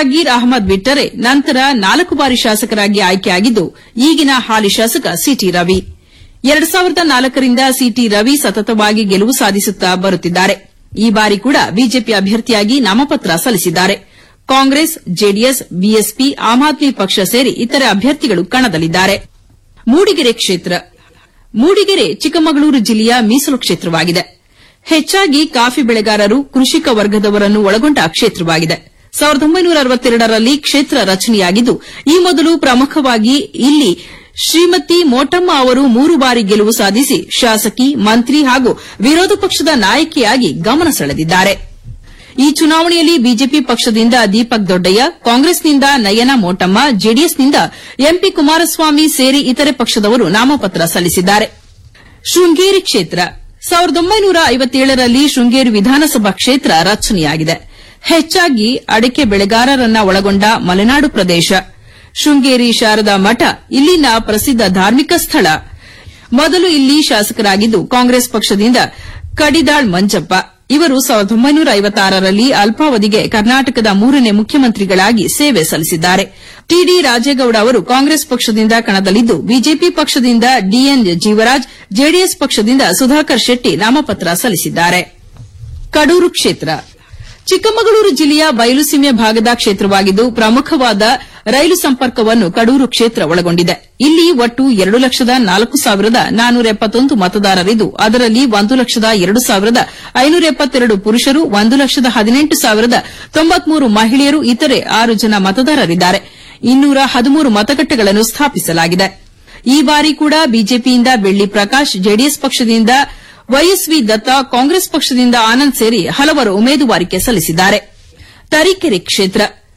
ಜಾಗೀರ್ ಅಹಮದ್ ಬಿಟ್ಟರೆ ನಂತರ ನಾಲ್ಕು ಬಾರಿ ಶಾಸಕರಾಗಿ ಆಯ್ಕೆಯಾಗಿದ್ದು ಈಗಿನ ಹಾಲಿ ಶಾಸಕ ಸಿಟಿ ರವಿ ಎರಡು ಸಾವಿರದ ನಾಲ್ಕರಿಂದ ಸಿಟಿ ರವಿ ಸತತವಾಗಿ ಗೆಲುವು ಸಾಧಿಸುತ್ತಾ ಬರುತ್ತಿದ್ದಾರೆ ಈ ಬಾರಿ ಕೂಡ ಬಿಜೆಪಿ ಅಭ್ಯರ್ಥಿಯಾಗಿ ನಾಮಪತ್ರ ಸಲ್ಲಿಸಿದ್ದಾರೆ Congress JDS BSP Aam Aadmi ಪಕ್ಷ ಸೇರಿ ಇತರೆ ಅಭ್ಯರ್ಥಿಗಳು ಕಣದಲ್ಲಿದ್ದಾರೆ ಮೂಡಿಗೆರೆ ಕ್ಷೇತ್ರ ಮೂಡಿಗೆರೆ ಚಿಕ್ಕಮಗಳೂರು ಜಿಲ್ಲೆಯ ಮೀಸಲು ಕ್ಷೇತ್ರವಾಗಿದೆ ಹೆಚ್ಚಾಗಿ ಕಾಫಿ ಬೆಳೆಗಾರರು ಕೃಷಿಕ ವರ್ಗದವರನ್ನು ಒಳಗೊಂಡ ಕ್ಷೇತ್ರವಾಗಿದೆ ಸಾವಿರದ ಒಂಬೈನೂರ ಅರವತ್ತೆರಡರಲ್ಲಿ ಕ್ಷೇತ್ರ ರಚನೆಯಾಗಿದ್ದು ಈ ಮೊದಲು ಪ್ರಮುಖವಾಗಿ ಇಲ್ಲಿ ಶ್ರೀಮತಿ ಮೋಟಮ್ಮ ಅವರು ಮೂರು ಬಾರಿ ಗೆಲುವು ಸಾಧಿಸಿ ಶಾಸಕಿ ಮಂತ್ರಿ ಹಾಗೂ ವಿರೋಧ ಪಕ್ಷದ ನಾಯಕಿಯಾಗಿ ಗಮನ ಸೆಳೆದಿದ್ದಾರೆ ಈ ಚುನಾವಣೆಯಲ್ಲಿ ಬಿಜೆಪಿ ಪಕ್ಷದಿಂದ ದೀಪಕ್ ದೊಡ್ಡಯ್ಯ ಕಾಂಗ್ರೆಸ್ನಿಂದ ನಯನ ಮೋಟಮ್ಮ ಜೆಡಿಎಸ್ನಿಂದ ಎಂಪಿ ಕುಮಾರಸ್ವಾಮಿ ಸೇರಿ ಇತರೆ ಪಕ್ಷದವರು ನಾಮಪತ್ರ ಸಲ್ಲಿಸಿದ್ದಾರೆ ಶೃಂಗೇರಿ ಕ್ಷೇತ್ರ ಸಾವಿರದ ಒಂಬೈನೂರ ಐವತ್ತೇಳರಲ್ಲಿ ಶೃಂಗೇರಿ ವಿಧಾನಸಭಾ ಕ್ಷೇತ್ರ ರಚನೆಯಾಗಿದೆ ಹೆಚ್ಚಾಗಿ ಅಡಿಕೆ ಬೆಳೆಗಾರರನ್ನ ಒಳಗೊಂಡ ಮಲೆನಾಡು ಪ್ರದೇಶ ಶೃಂಗೇರಿ ಶಾರದಾ ಮಠ ಇಲ್ಲಿನ ಪ್ರಸಿದ್ದ ಧಾರ್ಮಿಕ ಸ್ಥಳ ಮೊದಲು ಇಲ್ಲಿ ಶಾಸಕರಾಗಿದ್ದು ಕಾಂಗ್ರೆಸ್ ಪಕ್ಷದಿಂದ ಕಡಿದಾಳ್ ಮಂಜಪ್ಪ ಇವರು ಸಾವಿರದ ಒಂಬೈನೂರ ಐವತ್ತಾರರಲ್ಲಿ ಅಲ್ಪಾವಧಿಗೆ ಕರ್ನಾಟಕದ ಮೂರನೇ ಮುಖ್ಯಮಂತ್ರಿಗಳಾಗಿ ಸೇವೆ ಸಲ್ಲಿಸಿದ್ದಾರೆ ಟಿಡಿ ರಾಜೇಗೌಡ ಅವರು ಕಾಂಗ್ರೆಸ್ ಪಕ್ಷದಿಂದ ಕಣದಲ್ಲಿದ್ದು ಬಿಜೆಪಿ ಪಕ್ಷದಿಂದ ಡಿಎನ್ ಜೀವರಾಜ್ ಜೆಡಿಎಸ್ ಪಕ್ಷದಿಂದ ಸುಧಾಕರ್ ಶೆಟ್ಟಿ ನಾಮಪತ್ರ ಸಲ್ಲಿಸಿದ್ದಾರೆ ಕಡೂರು ಕ್ಷೇತ್ರ ಚಿಕ್ಕಮಗಳೂರು ಜಿಲ್ಲೆಯ ಬಯಲುಸೀಮೆ ಭಾಗದ ಕ್ಷೇತ್ರವಾಗಿದ್ದು ಪ್ರಮುಖವಾದ ರೈಲು ಸಂಪರ್ಕವನ್ನು ಕಡೂರು ಕ್ಷೇತ್ರ ಒಳಗೊಂಡಿದೆ ಇಲ್ಲಿ ಒಟ್ಟು ಎರಡು ಲಕ್ಷದ ನಾಲ್ಕು ಸಾವಿರದ ನಾನೂರ ಎಪ್ಪತ್ತೊಂದು ಮತದಾರರಿದ್ದು ಅದರಲ್ಲಿ ಒಂದು ಲಕ್ಷದ ಎರಡು ಸಾವಿರದ ಐನೂರ ಎಪ್ಪತ್ತೆರಡು ಪುರುಷರು ಒಂದು ಲಕ್ಷದ ಹದಿನೆಂಟು ಸಾವಿರದ ತೊಂಬತ್ಮೂರು ಮಹಿಳೆಯರು ಇತರೆ ಆರು ಜನ ಮತದಾರರಿದ್ದಾರೆ ಇನ್ನೂರ ಹದಿಮೂರು ಮತಗಟ್ಟೆಗಳನ್ನು ಸ್ಥಾಪಿಸಲಾಗಿದೆ ಈ ಬಾರಿ ಕೂಡ ಬಿಜೆಪಿಯಿಂದ ಬೆಳ್ಳಿ ಪ್ರಕಾಶ್ ಜೆಡಿಎಸ್ ಪಕ್ಷದಿಂದ ವೈಎಸ್ವಿ ದತ್ತ ಕಾಂಗ್ರೆಸ್ ಪಕ್ಷದಿಂದ ಆನಂದ್ ಸೇರಿ ಹಲವರು ಉಮೇದುವಾರಿಕೆ ಸಲ್ಲಿಸಿದ್ದಾರೆ ತರೀಕೆರೆ ಕ್ಷೇತ್ರ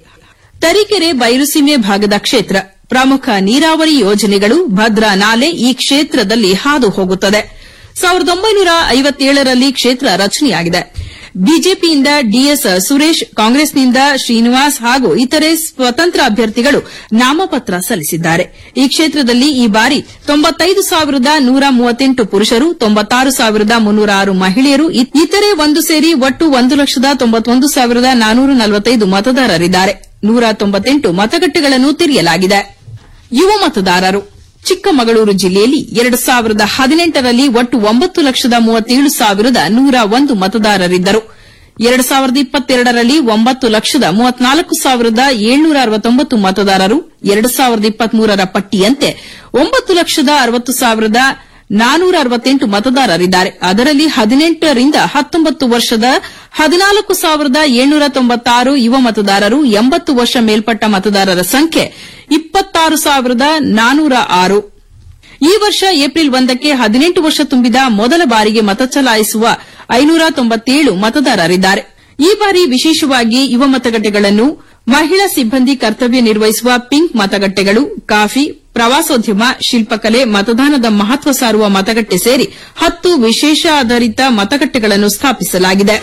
ತರೀಕೆರೆ ಬಯಲುಸೀಮೆ ಭಾಗದ ಕ್ಷೇತ್ರ ಪ್ರಮುಖ ನೀರಾವರಿ ಯೋಜನೆಗಳು ಭದ್ರಾ ನಾಲೆ ಈ ಕ್ಷೇತ್ರದಲ್ಲಿ ಹಾದು ಹೋಗುತ್ತದೆ ಸಾವಿರದ ಒಂಬೈನೂರ ಐವತ್ತೇಳರಲ್ಲಿ ಕ್ಷೇತ್ರ ರಚನೆಯಾಗಿದೆ ಬಿಜೆಪಿಯಿಂದ ಡಿಎಸ್ ಸುರೇಶ್ ಕಾಂಗ್ರೆಸ್ನಿಂದ ಶ್ರೀನಿವಾಸ್ ಹಾಗೂ ಇತರೆ ಸ್ವತಂತ್ರ ಅಭ್ಯರ್ಥಿಗಳು ನಾಮಪತ್ರ ಸಲ್ಲಿಸಿದ್ದಾರೆ ಈ ಕ್ಷೇತ್ರದಲ್ಲಿ ಈ ಬಾರಿ ತೊಂಬತ್ತೈದು ಸಾವಿರದ ನೂರ ಮೂವತ್ತೆಂಟು ಪುರುಷರು ತೊಂಬತ್ತಾರು ಸಾವಿರದ ಮುನ್ನೂರ ಆರು ಮಹಿಳೆಯರು ಇತರೆ ಒಂದು ಸೇರಿ ಒಟ್ಟು ಒಂದು ಲಕ್ಷದ ತೊಂಬತ್ತೊಂದು ಸಾವಿರದ ನಾನೂರ ನಲವತ್ತೈದು ಮತದಾರರಿದ್ದಾರೆ ನೂರ ತೊಂಬತ್ತೆಂಟು ಮತಗಟ್ಟೆಗಳನ್ನು ತೆರೆಯಲಾಗಿದೆ ಯುವ ಮತದಾರರು ಚಿಕ್ಕಮಗಳೂರು ಜಿಲ್ಲೆಯಲ್ಲಿ ಎರಡು ಸಾವಿರದ ಹದಿನೆಂಟರಲ್ಲಿ ಒಟ್ಟು ಒಂಬತ್ತು ಲಕ್ಷದ ಮೂವತ್ತೇಳು ಸಾವಿರದ ನೂರ ಒಂದು ಮತದಾರರಿದ್ದರು ಎರಡು ಸಾವಿರದ ಇಪ್ಪತ್ತೆರಡರಲ್ಲಿ ಒಂಬತ್ತು ಲಕ್ಷದ ಮೂವತ್ನಾಲ್ಕು ಸಾವಿರದ ಏಳ್ನೂರ ಅರವತ್ತೊಂಬತ್ತು ಮತದಾರರು ಎರಡು ಸಾವಿರದ ಇಪ್ಪತ್ಮೂರರ ಪಟ್ಟಿಯಂತೆ ಒಂಬತ್ತು ಲಕ್ಷದ ಅರವತ್ತು ಸಾವಿರದ ನಾನೂರ ಅರವತ್ತೆಂಟು ಮತದಾರರಿದ್ದಾರೆ ಅದರಲ್ಲಿ ಹದಿನೆಂಟರಿಂದ ಹತ್ತೊಂಬತ್ತು ವರ್ಷದ ಹದಿನಾಲ್ಕು ಸಾವಿರದ ಏಳ್ನೂರ ತೊಂಬತ್ತಾರು ಯುವ ಮತದಾರರು ಎಂಬತ್ತು ವರ್ಷ ಮೇಲ್ಪಟ್ಟ ಮತದಾರರ ಸಂಖ್ಯೆ ಇಪ್ಪತ್ತಾರು ಸಾವಿರದ ನಾನೂರ ಆರು ಈ ವರ್ಷ ಏಪ್ರಿಲ್ ಒಂದಕ್ಕೆ ಹದಿನೆಂಟು ವರ್ಷ ತುಂಬಿದ ಮೊದಲ ಬಾರಿಗೆ ಮತ ಚಲಾಯಿಸುವ ಐನೂರ ತೊಂಬತ್ತೇಳು ಮತದಾರರಿದ್ದಾರೆ ಈ ಬಾರಿ ವಿಶೇಷವಾಗಿ ಯುವ ಮತಗಟ್ಟೆಗಳನ್ನು ಮಹಿಳಾ ಸಿಬ್ಬಂದಿ ಕರ್ತವ್ಯ ನಿರ್ವಹಿಸುವ ಪಿಂಕ್ ಮತಗಟ್ಟೆಗಳು ಕಾಫಿ ಪ್ರವಾಸೋದ್ಯಮ ಶಿಲ್ಪಕಲೆ ಮತದಾನದ ಮಹತ್ವ ಸಾರುವ ಮತಗಟ್ಟೆ ಸೇರಿ ಹತ್ತು ವಿಶೇಷಾಧಾರಿತ ಮತಗಟ್ಟೆಗಳನ್ನು ಸ್ಥಾಪಿಸಲಾಗಿದೆ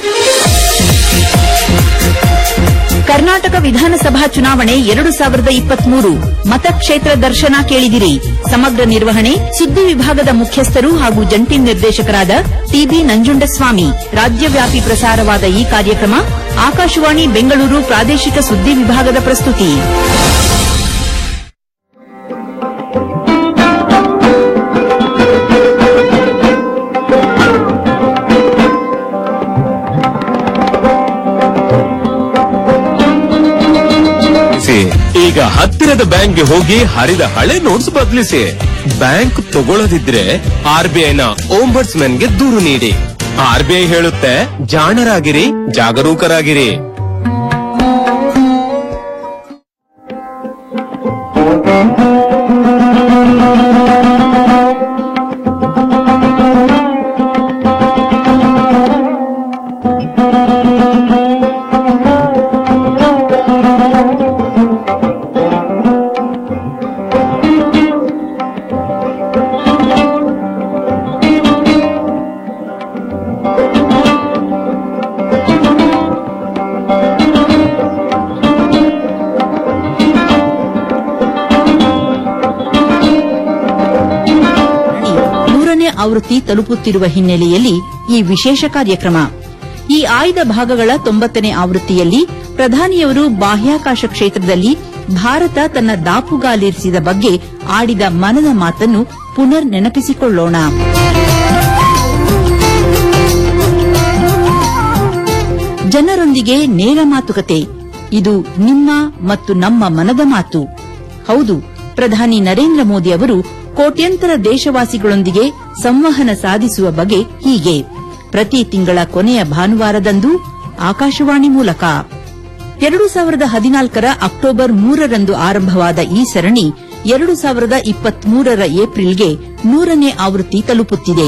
ಕರ್ನಾಟಕ ವಿಧಾನಸಭಾ ಚುನಾವಣೆ ಎರಡು ಸಾವಿರದ ಇಪ್ಪತ್ಮೂರು ಮತಕ್ಷೇತ್ರ ದರ್ಶನ ಕೇಳಿದಿರಿ ಸಮಗ್ರ ನಿರ್ವಹಣೆ ಸುದ್ದಿ ವಿಭಾಗದ ಮುಖ್ಯಸ್ಥರು ಹಾಗೂ ಜಂಟಿ ನಿರ್ದೇಶಕರಾದ ಟಿಬಿ ನಂಜುಂಡಸ್ವಾಮಿ ರಾಜ್ಯವ್ಯಾಪಿ ಪ್ರಸಾರವಾದ ಈ ಕಾರ್ಯಕ್ರಮ ಆಕಾಶವಾಣಿ ಬೆಂಗಳೂರು ಪ್ರಾದೇಶಿಕ ಸುದ್ದಿ ವಿಭಾಗದ ಪ್ರಸ್ತುತಿ ಈಗ ಹತ್ತಿರದ ಬ್ಯಾಂಕ್ಗೆ ಹೋಗಿ ಹರಿದ ಹಳೆ ನೋಟ್ಸ್ ಬದಲಿಸಿ ಬ್ಯಾಂಕ್ ತಗೊಳ್ಳದಿದ್ರೆ ಆರ್ ಬಿ ಐನ ಓಂಬರ್ಸ್ ಗೆ ದೂರು ನೀಡಿ ಆರ್ ಬಿ ಐ ಹೇಳುತ್ತೆ ಜಾಣರಾಗಿರಿ ಜಾಗರೂಕರಾಗಿರಿ ನೂರನೇ ಆವೃತ್ತಿ ತಲುಪುತ್ತಿರುವ ಹಿನ್ನೆಲೆಯಲ್ಲಿ ಈ ವಿಶೇಷ ಕಾರ್ಯಕ್ರಮ ಈ ಆಯ್ದ ಭಾಗಗಳ ತೊಂಬತ್ತನೇ ಆವೃತ್ತಿಯಲ್ಲಿ ಪ್ರಧಾನಿಯವರು ಬಾಹ್ಯಾಕಾಶ ಕ್ಷೇತ್ರದಲ್ಲಿ ಭಾರತ ತನ್ನ ದಾಪುಗಾಲಿರಿಸಿದ ಬಗ್ಗೆ ಆಡಿದ ಮನದ ಮಾತನ್ನು ಪುನರ್ ನೆನಪಿಸಿಕೊಳ್ಳೋಣ ಜನರೊಂದಿಗೆ ನೇರ ಮಾತುಕತೆ ಇದು ನಿಮ್ಮ ಮತ್ತು ನಮ್ಮ ಮನದ ಮಾತು ಹೌದು ಪ್ರಧಾನಿ ನರೇಂದ್ರ ಮೋದಿ ಅವರು ಕೋಟ್ಯಂತರ ದೇಶವಾಸಿಗಳೊಂದಿಗೆ ಸಂವಹನ ಸಾಧಿಸುವ ಬಗೆ ಹೀಗೆ ಪ್ರತಿ ತಿಂಗಳ ಕೊನೆಯ ಭಾನುವಾರದಂದು ಆಕಾಶವಾಣಿ ಮೂಲಕ ಎರಡು ಸಾವಿರದ ಹದಿನಾಲ್ಕರ ಅಕ್ಟೋಬರ್ ಮೂರರಂದು ಆರಂಭವಾದ ಈ ಸರಣಿ ಎರಡು ಸಾವಿರದ ಇಪ್ಪತ್ಮೂರರ ಏಪ್ರಿಲ್ಗೆ ನೂರನೇ ಆವೃತ್ತಿ ತಲುಪುತ್ತಿದೆ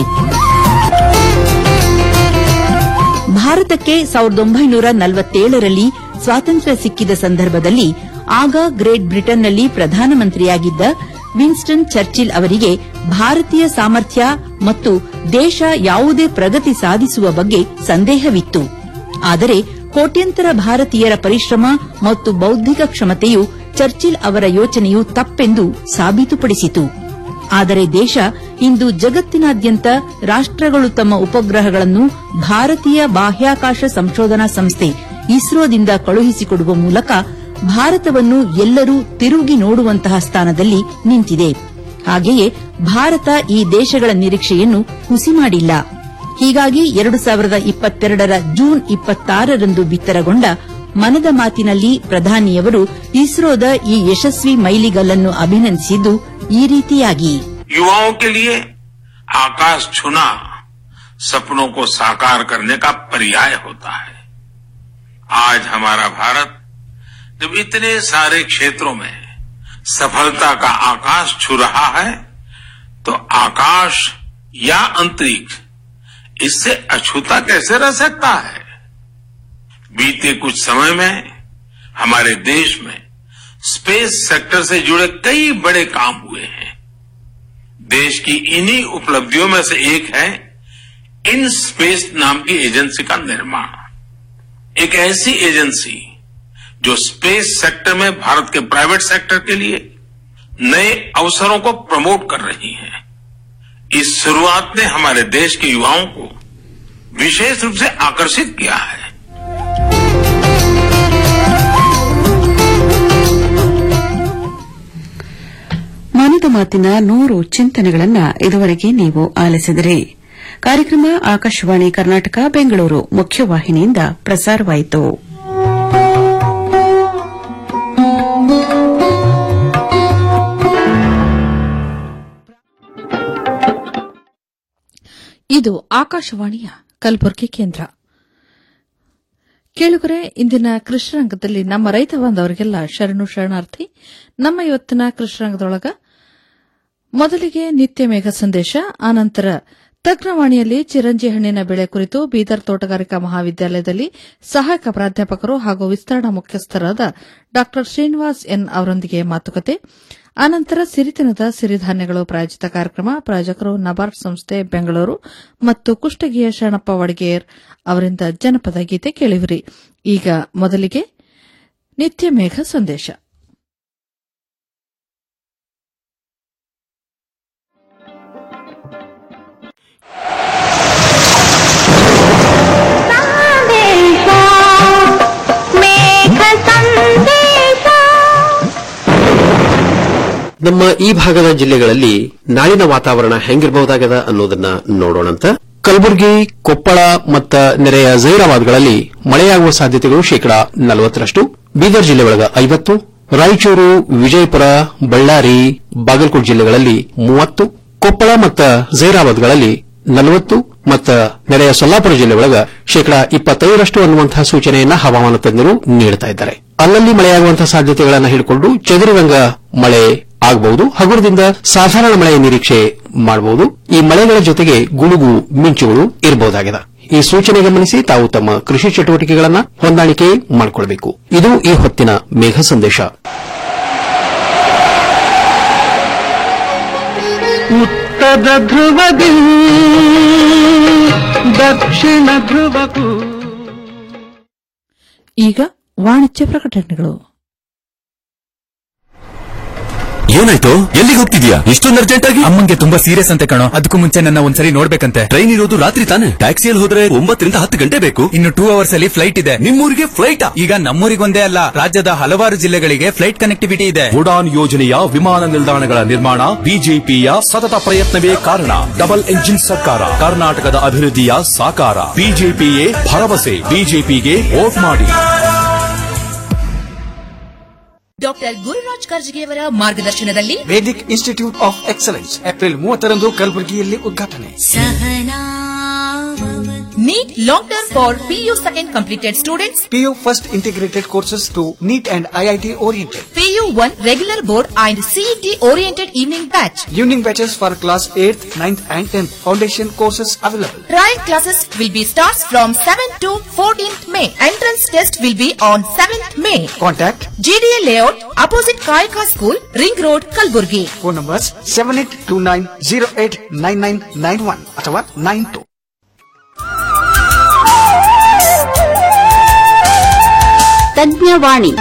ಭಾರತಕ್ಕೆ ಸಾವಿರದ ಒಂಬೈನೂರ ನಲವತ್ತೇಳರಲ್ಲಿ ಸ್ವಾತಂತ್ರ್ಯ ಸಿಕ್ಕಿದ ಸಂದರ್ಭದಲ್ಲಿ ಆಗ ಗ್ರೇಟ್ ಬ್ರಿಟನ್ನಲ್ಲಿ ಪ್ರಧಾನಮಂತ್ರಿಯಾಗಿದ್ದ ವಿನ್ಸ್ಟನ್ ಚರ್ಚಿಲ್ ಅವರಿಗೆ ಭಾರತೀಯ ಸಾಮರ್ಥ್ಯ ಮತ್ತು ದೇಶ ಯಾವುದೇ ಪ್ರಗತಿ ಸಾಧಿಸುವ ಬಗ್ಗೆ ಸಂದೇಹವಿತ್ತು ಆದರೆ ಕೋಟ್ಯಂತರ ಭಾರತೀಯರ ಪರಿಶ್ರಮ ಮತ್ತು ಬೌದ್ಧಿಕ ಕ್ಷಮತೆಯು ಚರ್ಚಿಲ್ ಅವರ ಯೋಚನೆಯು ತಪ್ಪೆಂದು ಸಾಬೀತುಪಡಿಸಿತು ಆದರೆ ದೇಶ ಇಂದು ಜಗತ್ತಿನಾದ್ಯಂತ ರಾಷ್ಟಗಳು ತಮ್ಮ ಉಪಗ್ರಹಗಳನ್ನು ಭಾರತೀಯ ಬಾಹ್ಯಾಕಾಶ ಸಂಶೋಧನಾ ಸಂಸ್ಥೆ ಇಸ್ರೋದಿಂದ ಕಳುಹಿಸಿಕೊಡುವ ಮೂಲಕ ಭಾರತವನ್ನು ಎಲ್ಲರೂ ತಿರುಗಿ ನೋಡುವಂತಹ ಸ್ಥಾನದಲ್ಲಿ ನಿಂತಿದೆ ಹಾಗೆಯೇ ಭಾರತ ಈ ದೇಶಗಳ ನಿರೀಕ್ಷೆಯನ್ನು ಹುಸಿ ಮಾಡಿಲ್ಲ ಹೀಗಾಗಿ ಎರಡು ಸಾವಿರದ ಇಪ್ಪತ್ತೆರಡರ ಜೂನ್ ಇಪ್ಪತ್ತಾರರಂದು ಬಿತ್ತರಗೊಂಡ ಮನದ ಮಾತಿನಲ್ಲಿ ಪ್ರಧಾನಿಯವರು ಇಸ್ರೋದ ಈ ಯಶಸ್ವಿ ಮೈಲಿಗಲ್ಲನ್ನು ಅಭಿನಂದಿಸಿದ್ದು ಈ ರೀತಿಯಾಗಿ युवाओं के लिए आकाश छूना सपनों को साकार करने का पर्याय होता है आज हमारा भारत जब इतने सारे क्षेत्रों में सफलता का आकाश छू रहा है तो आकाश या अंतरिक्ष इससे अछूता कैसे रह सकता है बीते कुछ समय में हमारे देश में स्पेस सेक्टर से जुड़े कई बड़े काम हुए हैं देश की इन्हीं उपलब्धियों में से एक है इन स्पेस नाम की एजेंसी का निर्माण एक ऐसी एजेंसी जो स्पेस सेक्टर में भारत के प्राइवेट सेक्टर के लिए नए अवसरों को प्रमोट कर रही है इस शुरुआत ने हमारे देश के युवाओं को विशेष रूप से आकर्षित किया है ಮನದ ಮಾತಿನ ನೂರು ಚಿಂತನೆಗಳನ್ನ ಇದುವರೆಗೆ ನೀವು ಆಲಿಸಿದಿರಿ ಕಾರ್ಯಕ್ರಮ ಆಕಾಶವಾಣಿ ಕರ್ನಾಟಕ ಬೆಂಗಳೂರು ಮುಖ್ಯವಾಹಿನಿಯಿಂದ ಪ್ರಸಾರವಾಯಿತು ಇದು ಆಕಾಶವಾಣಿಯ ಕಲಬುರಗಿ ಕೇಂದ್ರ ಕೇಳುಗರೆ ಇಂದಿನ ಕೃಷ್ಣರಂಗದಲ್ಲಿ ನಮ್ಮ ರೈತ ಬಾಂಧವರಿಗೆಲ್ಲ ಶರಣು ಶರಣಾರ್ಥಿ ನಮ್ಮ ಇವತ್ತಿನ ಕೃಷ್ಣರಂಗದೊಳಗ ಮೊದಲಿಗೆ ನಿತ್ಯ ಮೇಘ ಸಂದೇಶ ಆನಂತರ ತಜ್ಞವಾಣಿಯಲ್ಲಿ ಚಿರಂಜಿ ಹಣ್ಣಿನ ಬೆಳೆ ಕುರಿತು ಬೀದರ್ ತೋಟಗಾರಿಕಾ ಮಹಾವಿದ್ಯಾಲಯದಲ್ಲಿ ಸಹಾಯಕ ಪ್ರಾಧ್ಯಾಪಕರು ಹಾಗೂ ವಿಸ್ತರಣಾ ಮುಖ್ಯಸ್ಥರಾದ ಡಾ ಶ್ರೀನಿವಾಸ್ ಎನ್ ಅವರೊಂದಿಗೆ ಮಾತುಕತೆ ಆನಂತರ ಸಿರಿತನದ ಸಿರಿಧಾನ್ಯಗಳು ಪ್ರಾಯೋಜಿತ ಕಾರ್ಯಕ್ರಮ ಪ್ರಾಯೋಜಕರು ನಬಾರ್ಡ್ ಸಂಸ್ಥೆ ಬೆಂಗಳೂರು ಮತ್ತು ಕುಷ್ಟಗಿಯ ಶರಣಪ್ಪ ವಡಗೇರ್ ಅವರಿಂದ ಜನಪದ ಗೀತೆ ಕೇಳಿವಿರಿ ಈಗ ಮೊದಲಿಗೆ ನಿತ್ಯ ಮೇಘ ಸಂದೇಶ ನಮ್ಮ ಈ ಭಾಗದ ಜಿಲ್ಲೆಗಳಲ್ಲಿ ನಾಳಿನ ವಾತಾವರಣ ಹೆಂಗಿರಬಹುದಾಗದ ಅನ್ನೋದನ್ನ ನೋಡೋಣಂತ ಕಲಬುರಗಿ ಕೊಪ್ಪಳ ಮತ್ತು ನೆರೆಯ ಜೈರಾಬಾದ್ಗಳಲ್ಲಿ ಮಳೆಯಾಗುವ ಸಾಧ್ಯತೆಗಳು ಶೇಕಡಾ ನಲವತ್ತರಷ್ಟು ಬೀದರ್ ಜಿಲ್ಲೆ ಒಳಗ ಐವತ್ತು ರಾಯಚೂರು ವಿಜಯಪುರ ಬಳ್ಳಾರಿ ಬಾಗಲಕೋಟೆ ಜಿಲ್ಲೆಗಳಲ್ಲಿ ಮೂವತ್ತು ಕೊಪ್ಪಳ ಮತ್ತು ಜೈರಾಬಾದ್ಗಳಲ್ಲಿ ನಲವತ್ತು ಮತ್ತು ನೆರೆಯ ಸೊಲ್ಲಾಪುರ ಜಿಲ್ಲೆ ಒಳಗ ಶೇಕಡಾ ಇಪ್ಪತ್ತೈದರಷ್ಟು ಅನ್ನುವಂತಹ ಸೂಚನೆಯನ್ನ ಹವಾಮಾನ ತಜ್ಞರು ನೀಡುತ್ತಾ ಇದ್ದಾರೆ ಅಲ್ಲಲ್ಲಿ ಮಳೆಯಾಗುವಂತಹ ಸಾಧ್ಯತೆಗಳನ್ನು ಹಿಡಿಕೊಂಡು ಚದುರಿದಂಗ ಮಳೆ ಆಗಬಹುದು ಹಗುರದಿಂದ ಸಾಧಾರಣ ಮಳೆಯ ನಿರೀಕ್ಷೆ ಮಾಡಬಹುದು ಈ ಮಳೆಗಳ ಜೊತೆಗೆ ಗುಡುಗು ಮಿಂಚುಗಳು ಇರಬಹುದಾಗಿದೆ ಈ ಸೂಚನೆ ಗಮನಿಸಿ ತಾವು ತಮ್ಮ ಕೃಷಿ ಚಟುವಟಿಕೆಗಳನ್ನು ಹೊಂದಾಣಿಕೆ ಮಾಡಿಕೊಳ್ಳಬೇಕು ಇದು ಈ ಹೊತ್ತಿನ ಮೇಘ ಸಂದೇಶ ಉತ್ತರ ಧ್ರುವದಿ ದಕ್ಷಿಣ ಧ್ರುವಕ್ಕೂ ಈಗ ವಾಣಿಜ್ಯ ಪ್ರಕಟಣೆಗಳು ಏನಾಯ್ತು ಎಲ್ಲಿಗೆ ಹೋಗ್ತಿದ್ಯಾ ಇಷ್ಟೊಂದು ಅರ್ಜೆಂಟ್ ಆಗಿ ಅಮ್ಮಂಗೆ ತುಂಬಾ ಸೀರಿಯಸ್ ಅಂತೆ ಕಣೋ ಅದಕ್ಕೂ ಮುಂಚೆ ನನ್ನ ಒಂದ್ಸರಿ ನೋಡ್ಬೇಕಂತೆ ಟ್ರೈನ್ ಇರೋದು ರಾತ್ರಿ ತಾನೆ ಟ್ಯಾಕ್ಸಿಯಲ್ಲಿ ಹೋದ್ರೆ ಒಂಬತ್ತರಿಂದ ಹತ್ತು ಗಂಟೆ ಬೇಕು ಇನ್ನು ಟೂ ಅವರ್ಸ್ ಅಲ್ಲಿ ಫ್ಲೈಟ್ ಇದೆ ನಿಮ್ಮೂರಿಗೆ ಫ್ಲೈಟ್ ಈಗ ನಮ್ಮೂರಿಗೊಂದೇ ಅಲ್ಲ ರಾಜ್ಯದ ಹಲವಾರು ಜಿಲ್ಲೆಗಳಿಗೆ ಫ್ಲೈಟ್ ಕನೆಕ್ಟಿವಿಟಿ ಇದೆ ಉಡಾನ್ ಯೋಜನೆಯ ವಿಮಾನ ನಿಲ್ದಾಣಗಳ ನಿರ್ಮಾಣ ಬಿಜೆಪಿಯ ಸತತ ಪ್ರಯತ್ನವೇ ಕಾರಣ ಡಬಲ್ ಎಂಜಿನ್ ಸರ್ಕಾರ ಕರ್ನಾಟಕದ ಅಭಿವೃದ್ಧಿಯ ಸಾಕಾರ ಬಿಜೆಪಿಯೇ ಭರವಸೆ ಬಿಜೆಪಿಗೆ ವೋಟ್ ಮಾಡಿ ಡಾಕ್ಟರ್ ಗುರುರಾಜ್ ಕರ್ಜಗಿಯವರ ಮಾರ್ಗದರ್ಶನದಲ್ಲಿ vedic institute of excellence April ಮೂವತ್ತರಂದು ಕಲಬುರಗಿಯಲ್ಲಿ ಉದ್ಘಾಟನೆ NEET long term for PU second completed students PU first integrated courses to NEET and IIT oriented. PU one regular board and CET oriented evening batch Evening batches for class 8th, 9th and 10th. Foundation courses available. Trial classes will be starts from 7th to 14th May. Entrance test will be on 7th May. Contact GDA layout opposite Kayaka School, Ring Road, Kalburgi. phone numbers 7829089991 ಅಥವಾ 92. ತಜ್ಞವಾಣಿ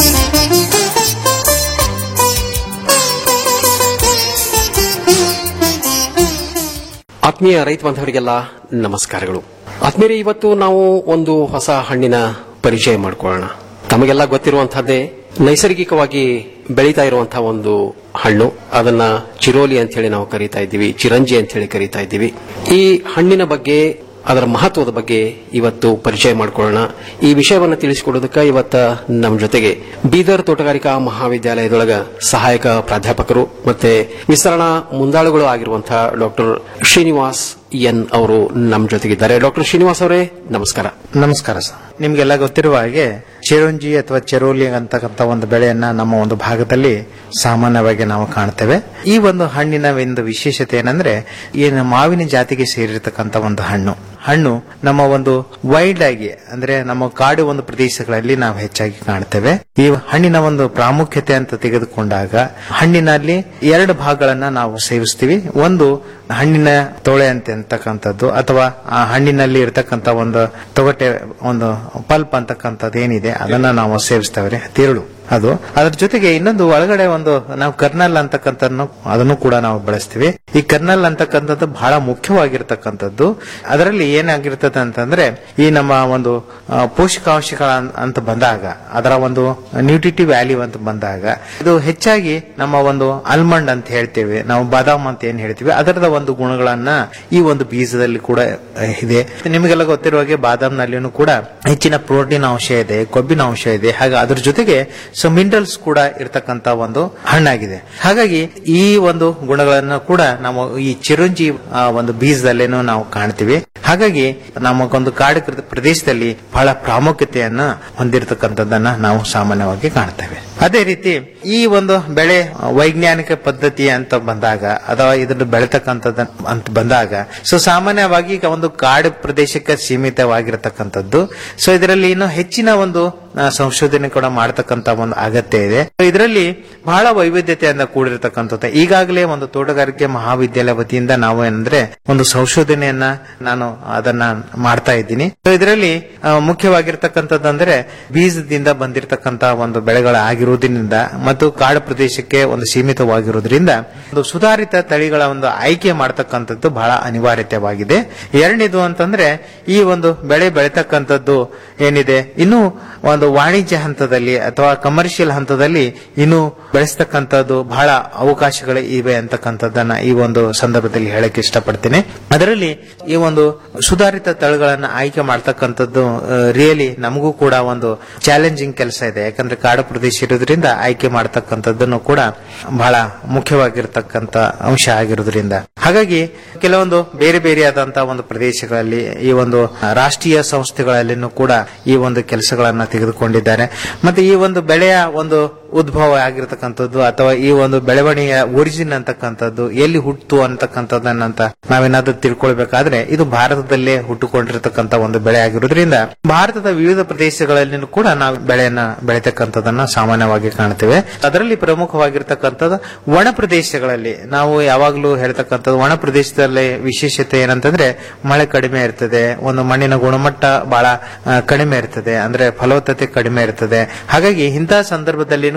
ಆತ್ಮೀಯ ರೈತ ಬಾಂಧವರಿಗೆಲ್ಲ ನಮಸ್ಕಾರಗಳು ಆತ್ಮೀಯರೇ ಇವತ್ತು ನಾವು ಒಂದು ಹೊಸ ಹಣ್ಣಿನ ಪರಿಚಯ ಮಾಡಿಕೊಳ್ಳೋಣ ತಮಗೆಲ್ಲ ಗೊತ್ತಿರುವಂತಹದ್ದೇ ನೈಸರ್ಗಿಕವಾಗಿ ಬೆಳೀತಾ ಇರುವಂತಹ ಒಂದು ಹಣ್ಣು ಅದನ್ನ ಚಿರೋಲಿ ಅಂತ ಹೇಳಿ ನಾವು ಕರೀತಾ ಇದ್ದೀವಿ ಚಿರಂಜಿ ಅಂತ ಹೇಳಿ ಕರೀತಾ ಇದ್ದೀವಿ ಈ ಹಣ್ಣಿನ ಬಗ್ಗೆ ಅದರ ಮಹತ್ವದ ಬಗ್ಗೆ ಇವತ್ತು ಪರಿಚಯ ಮಾಡಿಕೊಳ್ಳೋಣ ಈ ವಿಷಯವನ್ನು ತಿಳಿಸಿಕೊಡೋದಕ್ಕೆ ಇವತ್ತ ನಮ್ಮ ಜೊತೆಗೆ ಬೀದರ್ ತೋಟಗಾರಿಕಾ ಮಹಾವಿದ್ಯಾಲಯದೊಳಗ ಸಹಾಯಕ ಪ್ರಾಧ್ಯಾಪಕರು ಮತ್ತೆ ವಿಸ್ತರಣಾ ಮುಂದಾಳುಗಳು ಆಗಿರುವಂತಹ ಡಾಕ್ಟರ್ ಶ್ರೀನಿವಾಸ್ ಎನ್ ಅವರು ನಮ್ಮ ಜೊತೆಗಿದ್ದಾರೆ ಡಾಕ್ಟರ್ ಶ್ರೀನಿವಾಸ್ ಅವರೇ ನಮಸ್ಕಾರ ನಮಸ್ಕಾರ ಸರ್ ನಿಮ್ಗೆಲ್ಲ ಗೊತ್ತಿರುವ ಹಾಗೆ ಚಿರೋಂಜಿ ಅಥವಾ ಚೆರೋಲಿ ಅಂತಕ್ಕಂಥ ಒಂದು ಬೆಳೆಯನ್ನ ನಮ್ಮ ಒಂದು ಭಾಗದಲ್ಲಿ ಸಾಮಾನ್ಯವಾಗಿ ನಾವು ಕಾಣ್ತೇವೆ ಈ ಒಂದು ಹಣ್ಣಿನ ಒಂದು ವಿಶೇಷತೆ ಏನಂದ್ರೆ ಏನು ಮಾವಿನ ಜಾತಿಗೆ ಸೇರಿರ್ತಕ್ಕಂಥ ಒಂದು ಹಣ್ಣು ಹಣ್ಣು ನಮ್ಮ ಒಂದು ವೈಲ್ಡ್ ಆಗಿ ಅಂದ್ರೆ ನಮ್ಮ ಕಾಡು ಒಂದು ಪ್ರದೇಶಗಳಲ್ಲಿ ನಾವು ಹೆಚ್ಚಾಗಿ ಕಾಣ್ತೇವೆ ಈ ಹಣ್ಣಿನ ಒಂದು ಪ್ರಾಮುಖ್ಯತೆ ಅಂತ ತೆಗೆದುಕೊಂಡಾಗ ಹಣ್ಣಿನಲ್ಲಿ ಎರಡು ಭಾಗಗಳನ್ನ ನಾವು ಸೇವಿಸ್ತೀವಿ ಒಂದು ಹಣ್ಣಿನ ತೊಳೆ ಅಂತ ಅಂತಕ್ಕಂಥದ್ದು ಅಥವಾ ಆ ಹಣ್ಣಿನಲ್ಲಿ ಇರತಕ್ಕಂಥ ಒಂದು ತೊಗಟೆ ಒಂದು ಪಲ್ಪ್ ಅಂತಕ್ಕಂಥದ್ದು ಏನಿದೆ ಅದನ್ನ ನಾವು ಸೇವಿಸ್ತೇವೆ ತಿರುಳು ಅದು ಅದ್ರ ಜೊತೆಗೆ ಇನ್ನೊಂದು ಒಳಗಡೆ ಒಂದು ನಾವು ಕರ್ನಲ್ ಅಂತಕ್ಕಂಥ ಅದನ್ನು ಕೂಡ ನಾವು ಬಳಸ್ತೀವಿ ಈ ಕರ್ನಲ್ ಅಂತಕ್ಕಂಥದ್ದು ಬಹಳ ಮುಖ್ಯವಾಗಿರ್ತಕ್ಕಂಥದ್ದು ಅದರಲ್ಲಿ ಏನಾಗಿರ್ತದೆ ಅಂತಂದ್ರೆ ಈ ನಮ್ಮ ಒಂದು ಆ, ಪೋಷಕಾಂಶಗಳ ಅನ್- ಅಂತ ಬಂದಾಗ ಅದರ ಒಂದು ನ್ಯೂಟ್ರಿಟಿ ವ್ಯಾಲ್ಯೂ ಅಂತ ಬಂದಾಗ ಇದು ಹೆಚ್ಚಾಗಿ ನಮ್ಮ ಒಂದು ಆಲ್ಮಂಡ್ ಅಂತ ಹೇಳ್ತೇವೆ ನಾವು ಬಾದಾಮ್ ಅಂತ ಏನ್ ಹೇಳ್ತೀವಿ ಅದರದ ಒಂದು ಗುಣಗಳನ್ನ ಈ ಒಂದು ಬೀಜದಲ್ಲಿ ಕೂಡ ಆ, ಇದೆ ನಿಮಗೆಲ್ಲ ಗೊತ್ತಿರುವ ಹಾಗೆ ಬಾದಾಮ್ನಲ್ಲಿಯೂ ಕೂಡ ಹೆಚ್ಚಿನ ಪ್ರೋಟೀನ್ ಅಂಶ ಇದೆ ಕೊಬ್ಬಿನ ಅಂಶ ಇದೆ ಹಾಗೆ ಅದ್ರ ಜೊತೆಗೆ ಸೊ ಮಿನರಲ್ಸ್ ಕೂಡ ಇರತಕ್ಕಂತ ಒಂದು ಹಣ್ಣಾಗಿದೆ ಹಾಗಾಗಿ ಈ ಒಂದು ಗುಣಗಳನ್ನು ಕೂಡ ನಾವು ಈ ಚಿರಂಜಿ ಆ, ಒಂದು ಬೀಜದಲ್ಲೇನು ನಾವು ಕಾಣ್ತೀವಿ ಹಾಗಾಗಿ ನಮಗೊಂದು ಕಾಡು ಕೃ- ಪ್ರದೇಶದಲ್ಲಿ ಬಹಳ ಪ್ರಾಮುಖ್ಯತೆಯನ್ನ ಹೊಂದಿರತಕ್ಕಂಥದ್ದನ್ನ ನಾವು ಸಾಮಾನ್ಯವಾಗಿ ಕಾಣ್ತೇವೆ ಅದೇ ರೀತಿ ಈ ಒಂದು ಬೆಳೆ ಆ, ವೈಜ್ಞಾನಿಕ ಪದ್ಧತಿ ಅಂತ ಬಂದಾಗ ಅಥವಾ ಇದನ್ನು ಬೆಳೆತಕ್ಕಂಥದ್ದು ಅಂತ ಬಂದಾಗ ಸೊ ಸಾಮಾನ್ಯವಾಗಿ ಈಗ ಒಂದು ಕಾಡು ಪ್ರದೇಶಕ್ಕೆ ಸೀಮಿತವಾಗಿರತಕ್ಕಂಥದ್ದು ಸೊ ಇದರಲ್ಲಿ ಇನ್ನು ಹೆಚ್ಚಿನ ಒಂದು ಆ, ಸಂಶೋಧನೆ ಕೂಡ ಮಾಡತಕ್ಕಂತ ಒಂದು ಅಗತ್ಯ ಇದೆ ಇದರಲ್ಲಿ ಬಹಳ ವೈವಿಧ್ಯತೆಯಿಂದ ಕೂಡಿರತಕ್ಕಂಥದ್ದು ಈಗಾಗಲೇ ಒಂದು ತೋಟಗಾರಿಕೆ ಮಹಾವಿದ್ಯಾಲಯ ವತಿಯಿಂದ ನಾವು ಏನಂದ್ರೆ ಒಂದು ಸಂಶೋಧನೆಯನ್ನ ನಾನು ಅದನ್ನ ಮಾಡ್ತಾ ಇದ್ದೀನಿ So ಇದರಲ್ಲಿ ಆ, ಮುಖ್ಯವಾಗಿರ್ತಕ್ಕಂಥದ್ದಂದ್ರೆ ಬೀಜದಿಂದ ಬಂದಿರತಕ್ಕಂತ ಒಂದು ಬೆಳೆಗಳಾಗಿರುವುದರಿಂದ ಮತ್ತು ಕಾಡು ಪ್ರದೇಶಕ್ಕೆ ಒಂದು ಸೀಮಿತವಾಗಿರುವುದರಿಂದ ಒಂದು ಸುಧಾರಿತ ತಳಿಗಳ ಒಂದು ಆಯ್ಕೆ ಮಾಡತಕ್ಕಂಥದ್ದು ಬಹಳ ಅನಿವಾರ್ಯತೆವಾಗಿದೆ ಎರಡನೇದು ಅಂತಂದ್ರೆ ಈ ಒಂದು ಬೆಳೆ ಬೆಳೆತಕ್ಕಂಥದ್ದು ಏನಿದೆ ಇನ್ನು ಒಂದು ವಾಣಿಜ್ಯ ಹಂತದಲ್ಲಿ ಅಥವಾ ಕಮರ್ಷಿಯಲ್ ಹಂತದಲ್ಲಿ ಇನ್ನು ಬೆಳೆಸ್ತಕ್ಕಂಥದ್ದು ಬಹಳ ಅವಕಾಶಗಳು ಇವೆ ಅಂತಕ್ಕಂಥದ್ದನ್ನ ಈ ಒಂದು ಸಂದರ್ಭದಲ್ಲಿ ಹೇಳಕ್ಕೆ ಇಷ್ಟಪಡ್ತೀನಿ ಅದರಲ್ಲಿ ಈ ಒಂದು ಸುಧಾರಿತ ತಳಿಗಳನ್ನ ಆಯ್ಕೆ ಮಾಡ್ತಕ್ಕಂಥದ್ದು ರಿಯಲಿ ನಮಗೂ ಕೂಡ ಒಂದು ಚಾಲೆಂಜಿಂಗ್ ಕೆಲಸ ಇದೆ ಯಾಕಂದ್ರೆ ಕಾಡು ಪ್ರದೇಶ ಇರೋದ್ರಿಂದ ಆಯ್ಕೆ ಮಾಡ್ತಕ್ಕಂಥದ್ದನ್ನು ಕೂಡ ಬಹಳ ಮುಖ್ಯವಾಗಿರ್ತಕ್ಕಂಥ ಅಂಶ ಆಗಿರೋದ್ರಿಂದ ಹಾಗಾಗಿ ಕೆಲವೊಂದು ಬೇರೆ ಬೇರೆಯಾದಂತಹ ಒಂದು ಪ್ರದೇಶಗಳಲ್ಲಿ ಈ ಒಂದು ರಾಷ್ಟ್ರೀಯ ಸಂಸ್ಥೆಗಳಲ್ಲಿನೂ ಕೂಡ ಈ ಒಂದು ಕೆಲಸಗಳನ್ನ ತೆಗೆದುಕೊಂಡಿದ್ದಾರೆ ಮತ್ತೆ ಈ ಒಂದು ಬೆಳೆಯ ಒಂದು ಉದ್ಭವ ಆಗಿರತಕ್ಕಂಥದ್ದು ಅಥವಾ ಈ ಒಂದು ಬೆಳವಣಿಗೆಯ ಒರಿಜಿನ್ ಅಂತಕ್ಕಂಥದ್ದು ಎಲ್ಲಿ ಹುಟ್ಟು ಅಂತಕ್ಕಂಥದ್ದನ್ನಂತ ನಾವೇನಾದ್ರೂ ತಿಳ್ಕೊಳ್ಬೇಕಾದ್ರೆ ಇದು ಭಾರತದಲ್ಲೇ ಹುಟ್ಟುಕೊಂಡಿರತಕ್ಕಂಥ ಒಂದು ಬೆಳೆ ಆಗಿರೋದ್ರಿಂದ ಭಾರತದ ವಿವಿಧ ಪ್ರದೇಶಗಳಲ್ಲಿನೂ ಕೂಡ ನಾವು ಬೆಳೆಯನ್ನ ಬೆಳೆತಕ್ಕಂಥದ್ದನ್ನ ಸಾಮಾನ್ಯವಾಗಿ ಕಾಣ್ತೇವೆ ಅದರಲ್ಲಿ ಪ್ರಮುಖವಾಗಿರ್ತಕ್ಕಂಥದ್ದು ಒಣ ಪ್ರದೇಶಗಳಲ್ಲಿ ನಾವು ಯಾವಾಗಲೂ ಹೇಳ್ತಕ್ಕಂಥದ್ದು ಒಣ ಪ್ರದೇಶದಲ್ಲಿ ವಿಶೇಷತೆ ಏನಂತಂದ್ರೆ ಮಳೆ ಕಡಿಮೆ ಇರ್ತದೆ ಒಂದು ಮಣ್ಣಿನ ಗುಣಮಟ್ಟ ಬಹಳ ಆ, ಕಡಿಮೆ ಇರ್ತದೆ ಅಂದ್ರೆ ಫಲವತ್ತತೆ ಕಡಿಮೆ ಇರ್ತದೆ ಹಾಗಾಗಿ ಇಂತಹ ಸಂದರ್ಭದಲ್ಲಿ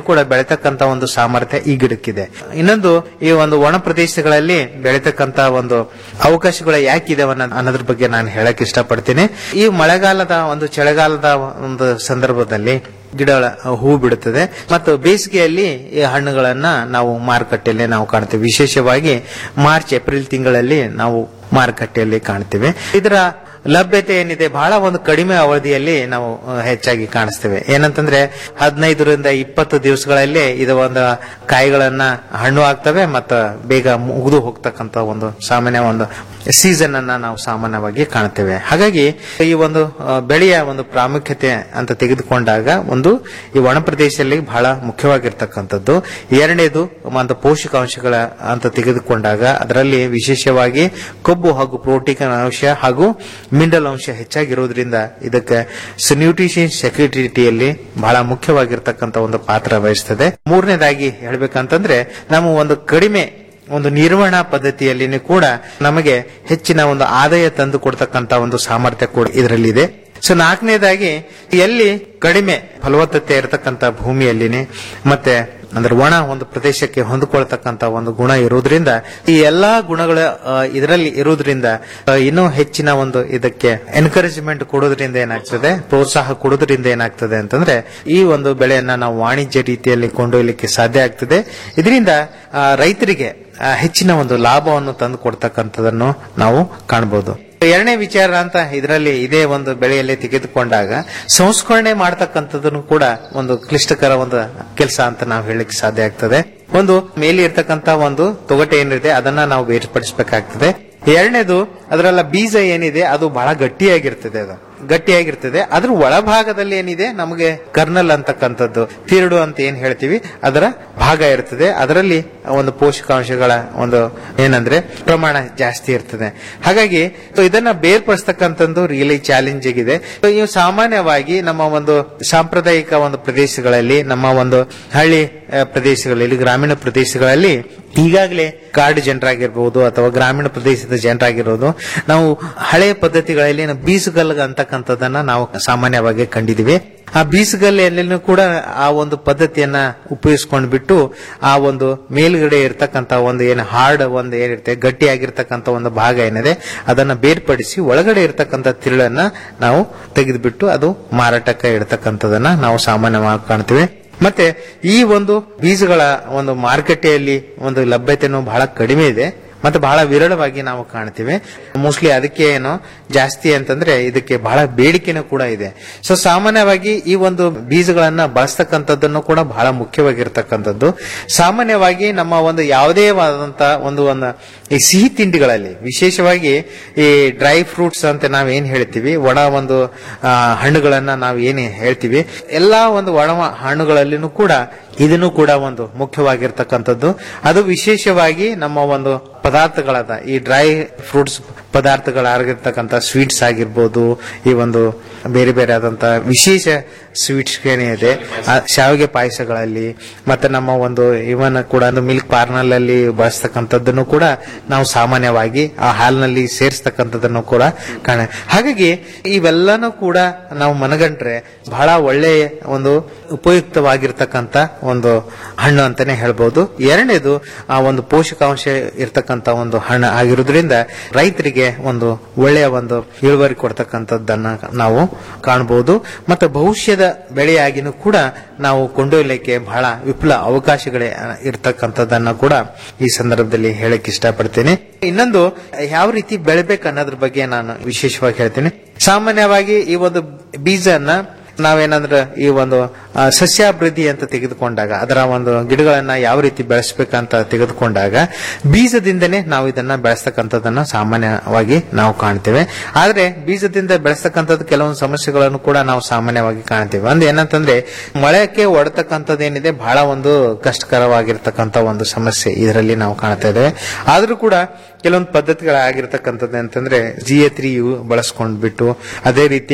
ಕೂಡ ಬೆಳೆತಕ್ಕಂತ ಒಂದು ಸಾಮರ್ಥ್ಯ ಈ ಗಿಡಕ್ಕಿದೆ ಇನ್ನೊಂದು ಈ ಒಂದು ಒಣ ಪ್ರದೇಶಗಳಲ್ಲಿ ಬೆಳೆತಕ್ಕಂತ ಒಂದು ಅವಕಾಶಗಳು ಯಾಕಿದೆ ಅನ್ನೋದ್ರ ಬಗ್ಗೆ ನಾನು ಹೇಳಕ್ ಇಷ್ಟಪಡ್ತೀನಿ ಈ ಮಳೆಗಾಲದ ಒಂದು ಚಳಿಗಾಲದ ಒಂದು ಸಂದರ್ಭದಲ್ಲಿ ಗಿಡಗಳ ಹೂ ಬಿಡುತ್ತದೆ ಮತ್ತು ಬೇಸಿಗೆಯಲ್ಲಿ ಈ ಹಣ್ಣುಗಳನ್ನ ನಾವು ಮಾರುಕಟ್ಟೆಯಲ್ಲಿ ನಾವು ಕಾಣ್ತೇವೆ ವಿಶೇಷವಾಗಿ ಮಾರ್ಚ್ ಏಪ್ರಿಲ್ ತಿಂಗಳಲ್ಲಿ ನಾವು ಮಾರುಕಟ್ಟೆಯಲ್ಲಿ ಕಾಣ್ತೇವೆ ಇದರ ಲಭ್ಯತೆ ಏನಿದೆ ಬಹಳ ಒಂದು ಕಡಿಮೆ ಅವಧಿಯಲ್ಲಿ ನಾವು ಅಹ್, ಹೆಚ್ಚಾಗಿ ಕಾಣಿಸ್ತೇವೆ ಏನಂತಂದ್ರೆ ಹದಿನೈದರಿಂದ ಇಪ್ಪತ್ತು ದಿವಸಗಳಲ್ಲಿ ಇದು ಒಂದು ಕಾಯಿಗಳನ್ನ ಹಣ್ಣು ಆಗ್ತವೆ ಮತ್ತು ಬೇಗ ಮುಗಿದು ಹೋಗ್ತಕ್ಕಂತ ಒಂದು ಸಾಮಾನ್ಯ ಒಂದು ಸೀಸನ್ ಅನ್ನ ನಾವು ಸಾಮಾನ್ಯವಾಗಿ ಕಾಣ್ತೇವೆ ಹಾಗಾಗಿ ಈ ಒಂದು ಅಹ್, ಬೆಳೆಯ ಒಂದು ಪ್ರಾಮುಖ್ಯತೆ ಅಂತ ತೆಗೆದುಕೊಂಡಾಗ ಒಂದು ಈ ಒಣ ಪ್ರದೇಶದಲ್ಲಿ ಬಹಳ ಮುಖ್ಯವಾಗಿರ್ತಕ್ಕಂಥದ್ದು ಎರಡನೇದು ಒಂದು ಪೋಷಕಾಂಶಗಳ ಅಂತ ತೆಗೆದುಕೊಂಡಾಗ ಅದರಲ್ಲಿ ವಿಶೇಷವಾಗಿ ಕೊಬ್ಬು ಹಾಗೂ ಪ್ರೋಟೀನ್ ಅಂಶ ಹಾಗೂ ಮಿನರಲ್ ಅಂಶ ಹೆಚ್ಚಾಗಿರೋದ್ರಿಂದ ಇದಕ್ಕೆ ನ್ಯೂಟ್ರಿಷನ್ ಸೆಕ್ಯೂರಿಟಿಯಲ್ಲಿ ಬಹಳ ಮುಖ್ಯವಾಗಿರ್ತಕ್ಕಂಥ ಒಂದು ಪಾತ್ರ ವಹಿಸ್ತದೆ ಮೂರನೇದಾಗಿ ಹೇಳ್ಬೇಕಂತಂದ್ರೆ ನಾವು ಒಂದು ಕಡಿಮೆ ಒಂದು ನಿರ್ವಹಣಾ ಪದ್ಧತಿಯಲ್ಲಿ ಕೂಡ ನಮಗೆ ಹೆಚ್ಚಿನ ಒಂದು ಆದಾಯ ತಂದು ಕೊಡ್ತಕ್ಕಂತ ಒಂದು ಸಾಮರ್ಥ್ಯ ಕೂಡ ಇದರಲ್ಲಿದೆ ಸೊ ನಾಲ್ಕನೇದಾಗಿ ಎಲ್ಲಿ ಕಡಿಮೆ ಫಲವತ್ತತೆ ಇರತಕ್ಕಂತ ಭೂಮಿಯಲ್ಲಿನೇ ಮತ್ತೆ ಅಂದ್ರೆ ಒಣ ಒಂದು ಪ್ರದೇಶಕ್ಕೆ ಹೊಂದಿಕೊಳ್ತಕ್ಕಂತ ಒಂದು ಗುಣ ಇರುವುದರಿಂದ ಈ ಎಲ್ಲಾ ಗುಣಗಳ ಆ, ಇದರಲ್ಲಿ ಇರುವುದರಿಂದ ಆ, ಇನ್ನೂ ಹೆಚ್ಚಿನ ಒಂದು ಇದಕ್ಕೆ ಎನ್ಕರೇಜ್ಮೆಂಟ್ ಕೊಡೋದ್ರಿಂದ ಏನಾಗ್ತದೆ ಪ್ರೋತ್ಸಾಹ ಕೊಡೋದ್ರಿಂದ ಏನಾಗ್ತದೆ ಅಂತಂದ್ರೆ ಈ ಒಂದು ಬೆಳೆಯನ್ನ ನಾವು ವಾಣಿಜ್ಯ ರೀತಿಯಲ್ಲಿ ಕೊಂಡೊಯ್ಯಲಿಕ್ಕೆ ಸಾಧ್ಯ ಆಗ್ತದೆ ಇದರಿಂದ ಆ, ರೈತರಿಗೆ ಆ, ಹೆಚ್ಚಿನ ಒಂದು ಲಾಭವನ್ನು ತಂದು ಕೊಡ್ತಕ್ಕಂಥದನ್ನು ನಾವು ಕಾಣಬಹುದು ಎರಡನೇ ವಿಚಾರ ಅಂತ ಇದರಲ್ಲಿ ಇದೇ ಒಂದು ಬೆಳೆಯಲ್ಲಿ ತೆಗೆದುಕೊಂಡಾಗ ಸಂಸ್ಕರಣೆ ಮಾಡ್ತಕ್ಕಂಥದ್ದನ್ನು ಕೂಡ ಒಂದು ಕ್ಲಿಷ್ಟಕರ ಒಂದು ಕೆಲಸ ಅಂತ ನಾವು ಹೇಳಲಿಕ್ಕೆ ಸಾಧ್ಯ ಆಗ್ತದೆ ಒಂದು ಮೇಲೆ ಇರ್ತಕ್ಕಂತ ಒಂದು ತೊಗಟೆ ಏನಿದೆ ಅದನ್ನ ನಾವು ಬೇರ್ಪಡಿಸಬೇಕಾಗ್ತದೆ ಎರಡನೇದು ಅದರಲ್ಲ ಬೀಜ ಏನಿದೆ ಅದು ಬಹಳ ಗಟ್ಟಿಯಾಗಿರ್ತದೆ ಅದು ಗಟ್ಟಿಯಾಗಿರ್ತದೆ ಅದ್ರ ಒಳಭಾಗದಲ್ಲಿ ಏನಿದೆ ನಮಗೆ ಕರ್ನಲ್ ಅಂತಕ್ಕಂಥದ್ದು ತಿರುಡು ಅಂತ ಏನ್ ಹೇಳ್ತೀವಿ ಅದರ ಭಾಗ ಇರ್ತದೆ ಅದರಲ್ಲಿ ಒಂದು ಪೋಷಕಾಂಶಗಳ ಒಂದು ಏನಂದ್ರೆ ಪ್ರಮಾಣ ಜಾಸ್ತಿ ಇರ್ತದೆ ಹಾಗಾಗಿ so ಇದನ್ನ ಬೇರ್ಪಡಿಸ್ತಕ್ಕಂಥದ್ದು ರಿಯಲಿ ಚಾಲೆಂಜಿಂಗ್ ಇದೆ So ಇವು ಸಾಮಾನ್ಯವಾಗಿ ನಮ್ಮ ಒಂದು ಸಾಂಪ್ರದಾಯಿಕ ಒಂದು ಪ್ರದೇಶಗಳಲ್ಲಿ ನಮ್ಮ ಒಂದು ಹಳ್ಳಿ ಆ, ಪ್ರದೇಶಗಳಲ್ಲಿ ಗ್ರಾಮೀಣ ಪ್ರದೇಶಗಳಲ್ಲಿ ಈಗಾಗಲೇ ಕಾಡು ಜನರಾಗಿರ್ಬೋದು ಅಥವಾ ಗ್ರಾಮೀಣ ಪ್ರದೇಶದ ಜನರಾಗಿರೋದು ನಾವು ಹಳೆಯ ಪದ್ಧತಿಗಳಲ್ಲಿ ನಾವು ಬೀಸುಗಲ್ಗ ಅಂತಕ್ಕಂಥದ್ದನ್ನ ನಾವು ಸಾಮಾನ್ಯವಾಗಿ ಕಂಡಿದ್ದೀವಿ ಆ ಬೀಸುಗಲ್ಲೆಲ್ಲೂ ಕೂಡ ಆ ಒಂದು ಪದ್ಧತಿಯನ್ನ ಉಪಯೋಗಿಸ್ಕೊಂಡು ಬಿಟ್ಟು ಆ ಒಂದು ಮೇಲ್ಗಡೆ ಇರ್ತಕ್ಕಂತ ಒಂದು ಏನು ಹಾರ್ಡ್ ಒಂದು ಏನಿರುತ್ತೆ ಗಟ್ಟಿಯಾಗಿರ್ತಕ್ಕಂತ ಒಂದು ಭಾಗ ಏನಿದೆ ಅದನ್ನ ಬೇರ್ಪಡಿಸಿ ಒಳಗಡೆ ಇರ್ತಕ್ಕಂಥ ತಿರುಳನ್ನ ನಾವು ತೆಗೆದುಬಿಟ್ಟು ಅದು ಮಾರಾಟಕ್ಕೆ ಇಡ್ತಕ್ಕಂಥದನ್ನ ನಾವು ಸಾಮಾನ್ಯವಾಗಿ ಕಾಣ್ತೀವಿ ಮತ್ತೆ ಈ ಒಂದು ಬೀಜಗಳ ಒಂದು ಮಾರುಕಟ್ಟೆಯಲ್ಲಿ ಒಂದು ಲಭ್ಯತೆನೂ ಬಹಳ ಕಡಿಮೆ ಇದೆ ಮತ್ತೆ ಬಹಳ ವಿರಳವಾಗಿ ನಾವು ಕಾಣ್ತೀವಿ ಮೋಸ್ಟ್ಲಿ ಅದಕ್ಕೆ ಏನು ಜಾಸ್ತಿ ಅಂತಂದ್ರೆ ಇದಕ್ಕೆ ಬಹಳ ಬೇಡಿಕೆನೂ ಕೂಡ ಇದೆ ಸೊ ಸಾಮಾನ್ಯವಾಗಿ ಈ ಒಂದು ಬೀಜಗಳನ್ನ ಬಳಸ್ತಕ್ಕಂಥದ್ದನ್ನು ಕೂಡ ಬಹಳ ಮುಖ್ಯವಾಗಿರ್ತಕ್ಕಂಥದ್ದು ಸಾಮಾನ್ಯವಾಗಿ ನಮ್ಮ ಒಂದು ಯಾವುದೇ ಆದಂತ ಒಂದು ಒಂದು ಈ ಸಿಹಿ ತಿಂಡಿಗಳಲ್ಲಿ ವಿಶೇಷವಾಗಿ ಈ ಡ್ರೈ ಫ್ರೂಟ್ಸ್ ಅಂತ ನಾವ್ ಏನ್ ಹೇಳ್ತೀವಿ ಒಣ ಒಂದು ಆ, ಹಣ್ಣುಗಳನ್ನ ನಾವು ಏನ್ ಹೇಳ್ತೀವಿ ಎಲ್ಲಾ ಒಂದು ಒಣ ಹಣ್ಣುಗಳಲ್ಲಿನೂ ಕೂಡ ಇದನ್ನು ಕೂಡ ಒಂದು ಮುಖ್ಯವಾಗಿರ್ತಕ್ಕಂಥದ್ದು ಅದು ವಿಶೇಷವಾಗಿ ನಮ್ಮ ಒಂದು ಪದಾರ್ಥಗಳಾದ ಈ ಡ್ರೈ ಫ್ರೂಟ್ಸ್ ಪದಾರ್ಥಗಳಾಗಿರ್ತಕ್ಕಂಥ ಸ್ವೀಟ್ಸ್ ಆಗಿರ್ಬೋದು ಈ ಒಂದು ಬೇರೆ ಬೇರೆ ಆದಂತ ವಿಶೇಷ ಸ್ವೀಟ್ಸ್ ಏನಿದೆ ಆ ಶಾವಿಗೆ ಪಾಯಸಗಳಲ್ಲಿ ಮತ್ತೆ ನಮ್ಮ ಒಂದು ಇವನ್ ಕೂಡ ಒಂದು ಮಿಲ್ಕ್ ಪಾರ್ನಲ್ ಬಳಸ್ತಕ್ಕಂಥದ್ದನ್ನು ಕೂಡ ನಾವು ಸಾಮಾನ್ಯವಾಗಿ ಆ ಹಾಲ್ನಲ್ಲಿ ಸೇರಿಸ್ತಕ್ಕಂಥದ್ದನ್ನು ಕೂಡ ಕಾಣ ಹಾಗಾಗಿ ಇವೆಲ್ಲನೂ ಕೂಡ ನಾವು ಮನಗಂಡ್ರೆ ಬಹಳ ಒಳ್ಳೆಯ ಒಂದು ಉಪಯುಕ್ತವಾಗಿರ್ತಕ್ಕಂಥ ಒಂದು ಹಣ್ಣು ಅಂತಾನೆ ಹೇಳ್ಬೋದು ಎರಡನೇದು ಆ ಒಂದು ಪೋಷಕಾಂಶ ಇರ್ತಕ್ಕಂಥ ಒಂದು ಹಣ್ಣು ಆಗಿರೋದ್ರಿಂದ ರೈತರಿಗೆ ಒಂದು ಒಳ್ಳೆಯ ಒಂದು ಇಳುವರಿ ಕೊಡ್ತಕ್ಕಂಥದ್ದನ್ನ ನಾವು ಕಾಣಬಹುದು ಮತ್ತೆ ಭವಿಷ್ಯದ ಬೆಳೆಯಾಗಿನೂ ಕೂಡ ನಾವು ಕೊಂಡೊಯ್ಯಲಿಕ್ಕೆ ಬಹಳ ವಿಪುಲ ಅವಕಾಶಗಳೇ ಆ, ಇರ್ತಕ್ಕಂಥದ್ದನ್ನ ಕೂಡ ಈ ಸಂದರ್ಭದಲ್ಲಿ ಹೇಳಕ್ ಇಷ್ಟಪಡ್ತೇನೆ ಇನ್ನೊಂದು ಯಾವ ರೀತಿ ಬೆಳಿಬೇಕು ಅನ್ನೋದ್ರ ಬಗ್ಗೆ ನಾನು ವಿಶೇಷವಾಗಿ ಹೇಳ್ತೇನೆ ಸಾಮಾನ್ಯವಾಗಿ ಈ ಒಂದು ಬೀಜನ ನಾವೇನಂದ್ರೆ ಈ ಒಂದು ಆ, ಸಸ್ಯಾಭಿವೃದ್ಧಿ ಅಂತ ತೆಗೆದುಕೊಂಡಾಗ ಅದರ ಒಂದು ಗಿಡಗಳನ್ನ ಯಾವ ರೀತಿ ಬೆಳೆಸಬೇಕಂತ ತೆಗೆದುಕೊಂಡಾಗ ಬೀಜದಿಂದನೇ ನಾವು ಇದನ್ನ ಬೆಳೆಸ್ತಕ್ಕಂಥದ್ದನ್ನ ಸಾಮಾನ್ಯವಾಗಿ ನಾವು ಕಾಣ್ತೇವೆ ಆದ್ರೆ ಬೀಜದಿಂದ ಬೆಳೆಸ್ತಕ್ಕಂಥದ್ದು ಕೆಲವೊಂದು ಸಮಸ್ಯೆಗಳನ್ನು ಕೂಡ ನಾವು ಸಾಮಾನ್ಯವಾಗಿ ಕಾಣ್ತೇವೆ ಒಂದು ಏನಂತಂದ್ರೆ ಮಳೆಗೆ ಒಡತಕ್ಕಂಥದ್ದು ಏನಿದೆ ಬಹಳ ಒಂದು ಕಷ್ಟಕರವಾಗಿರ್ತಕ್ಕಂಥ ಒಂದು ಸಮಸ್ಯೆ ಇದರಲ್ಲಿ ನಾವು ಕಾಣ್ತಾ ಇದ್ದೇವೆ ಆದ್ರೂ ಕೂಡ ಕೆಲವೊಂದು ಪದ್ಧತಿಗಳಾಗಿರ್ತಕ್ಕಂಥದ್ದು ಅಂತಂದ್ರೆ ಜಿ ಎ ತ್ರೀ ಬಳಸ್ಕೊಂಡ್ಬಿಟ್ಟು ಅದೇ ರೀತಿ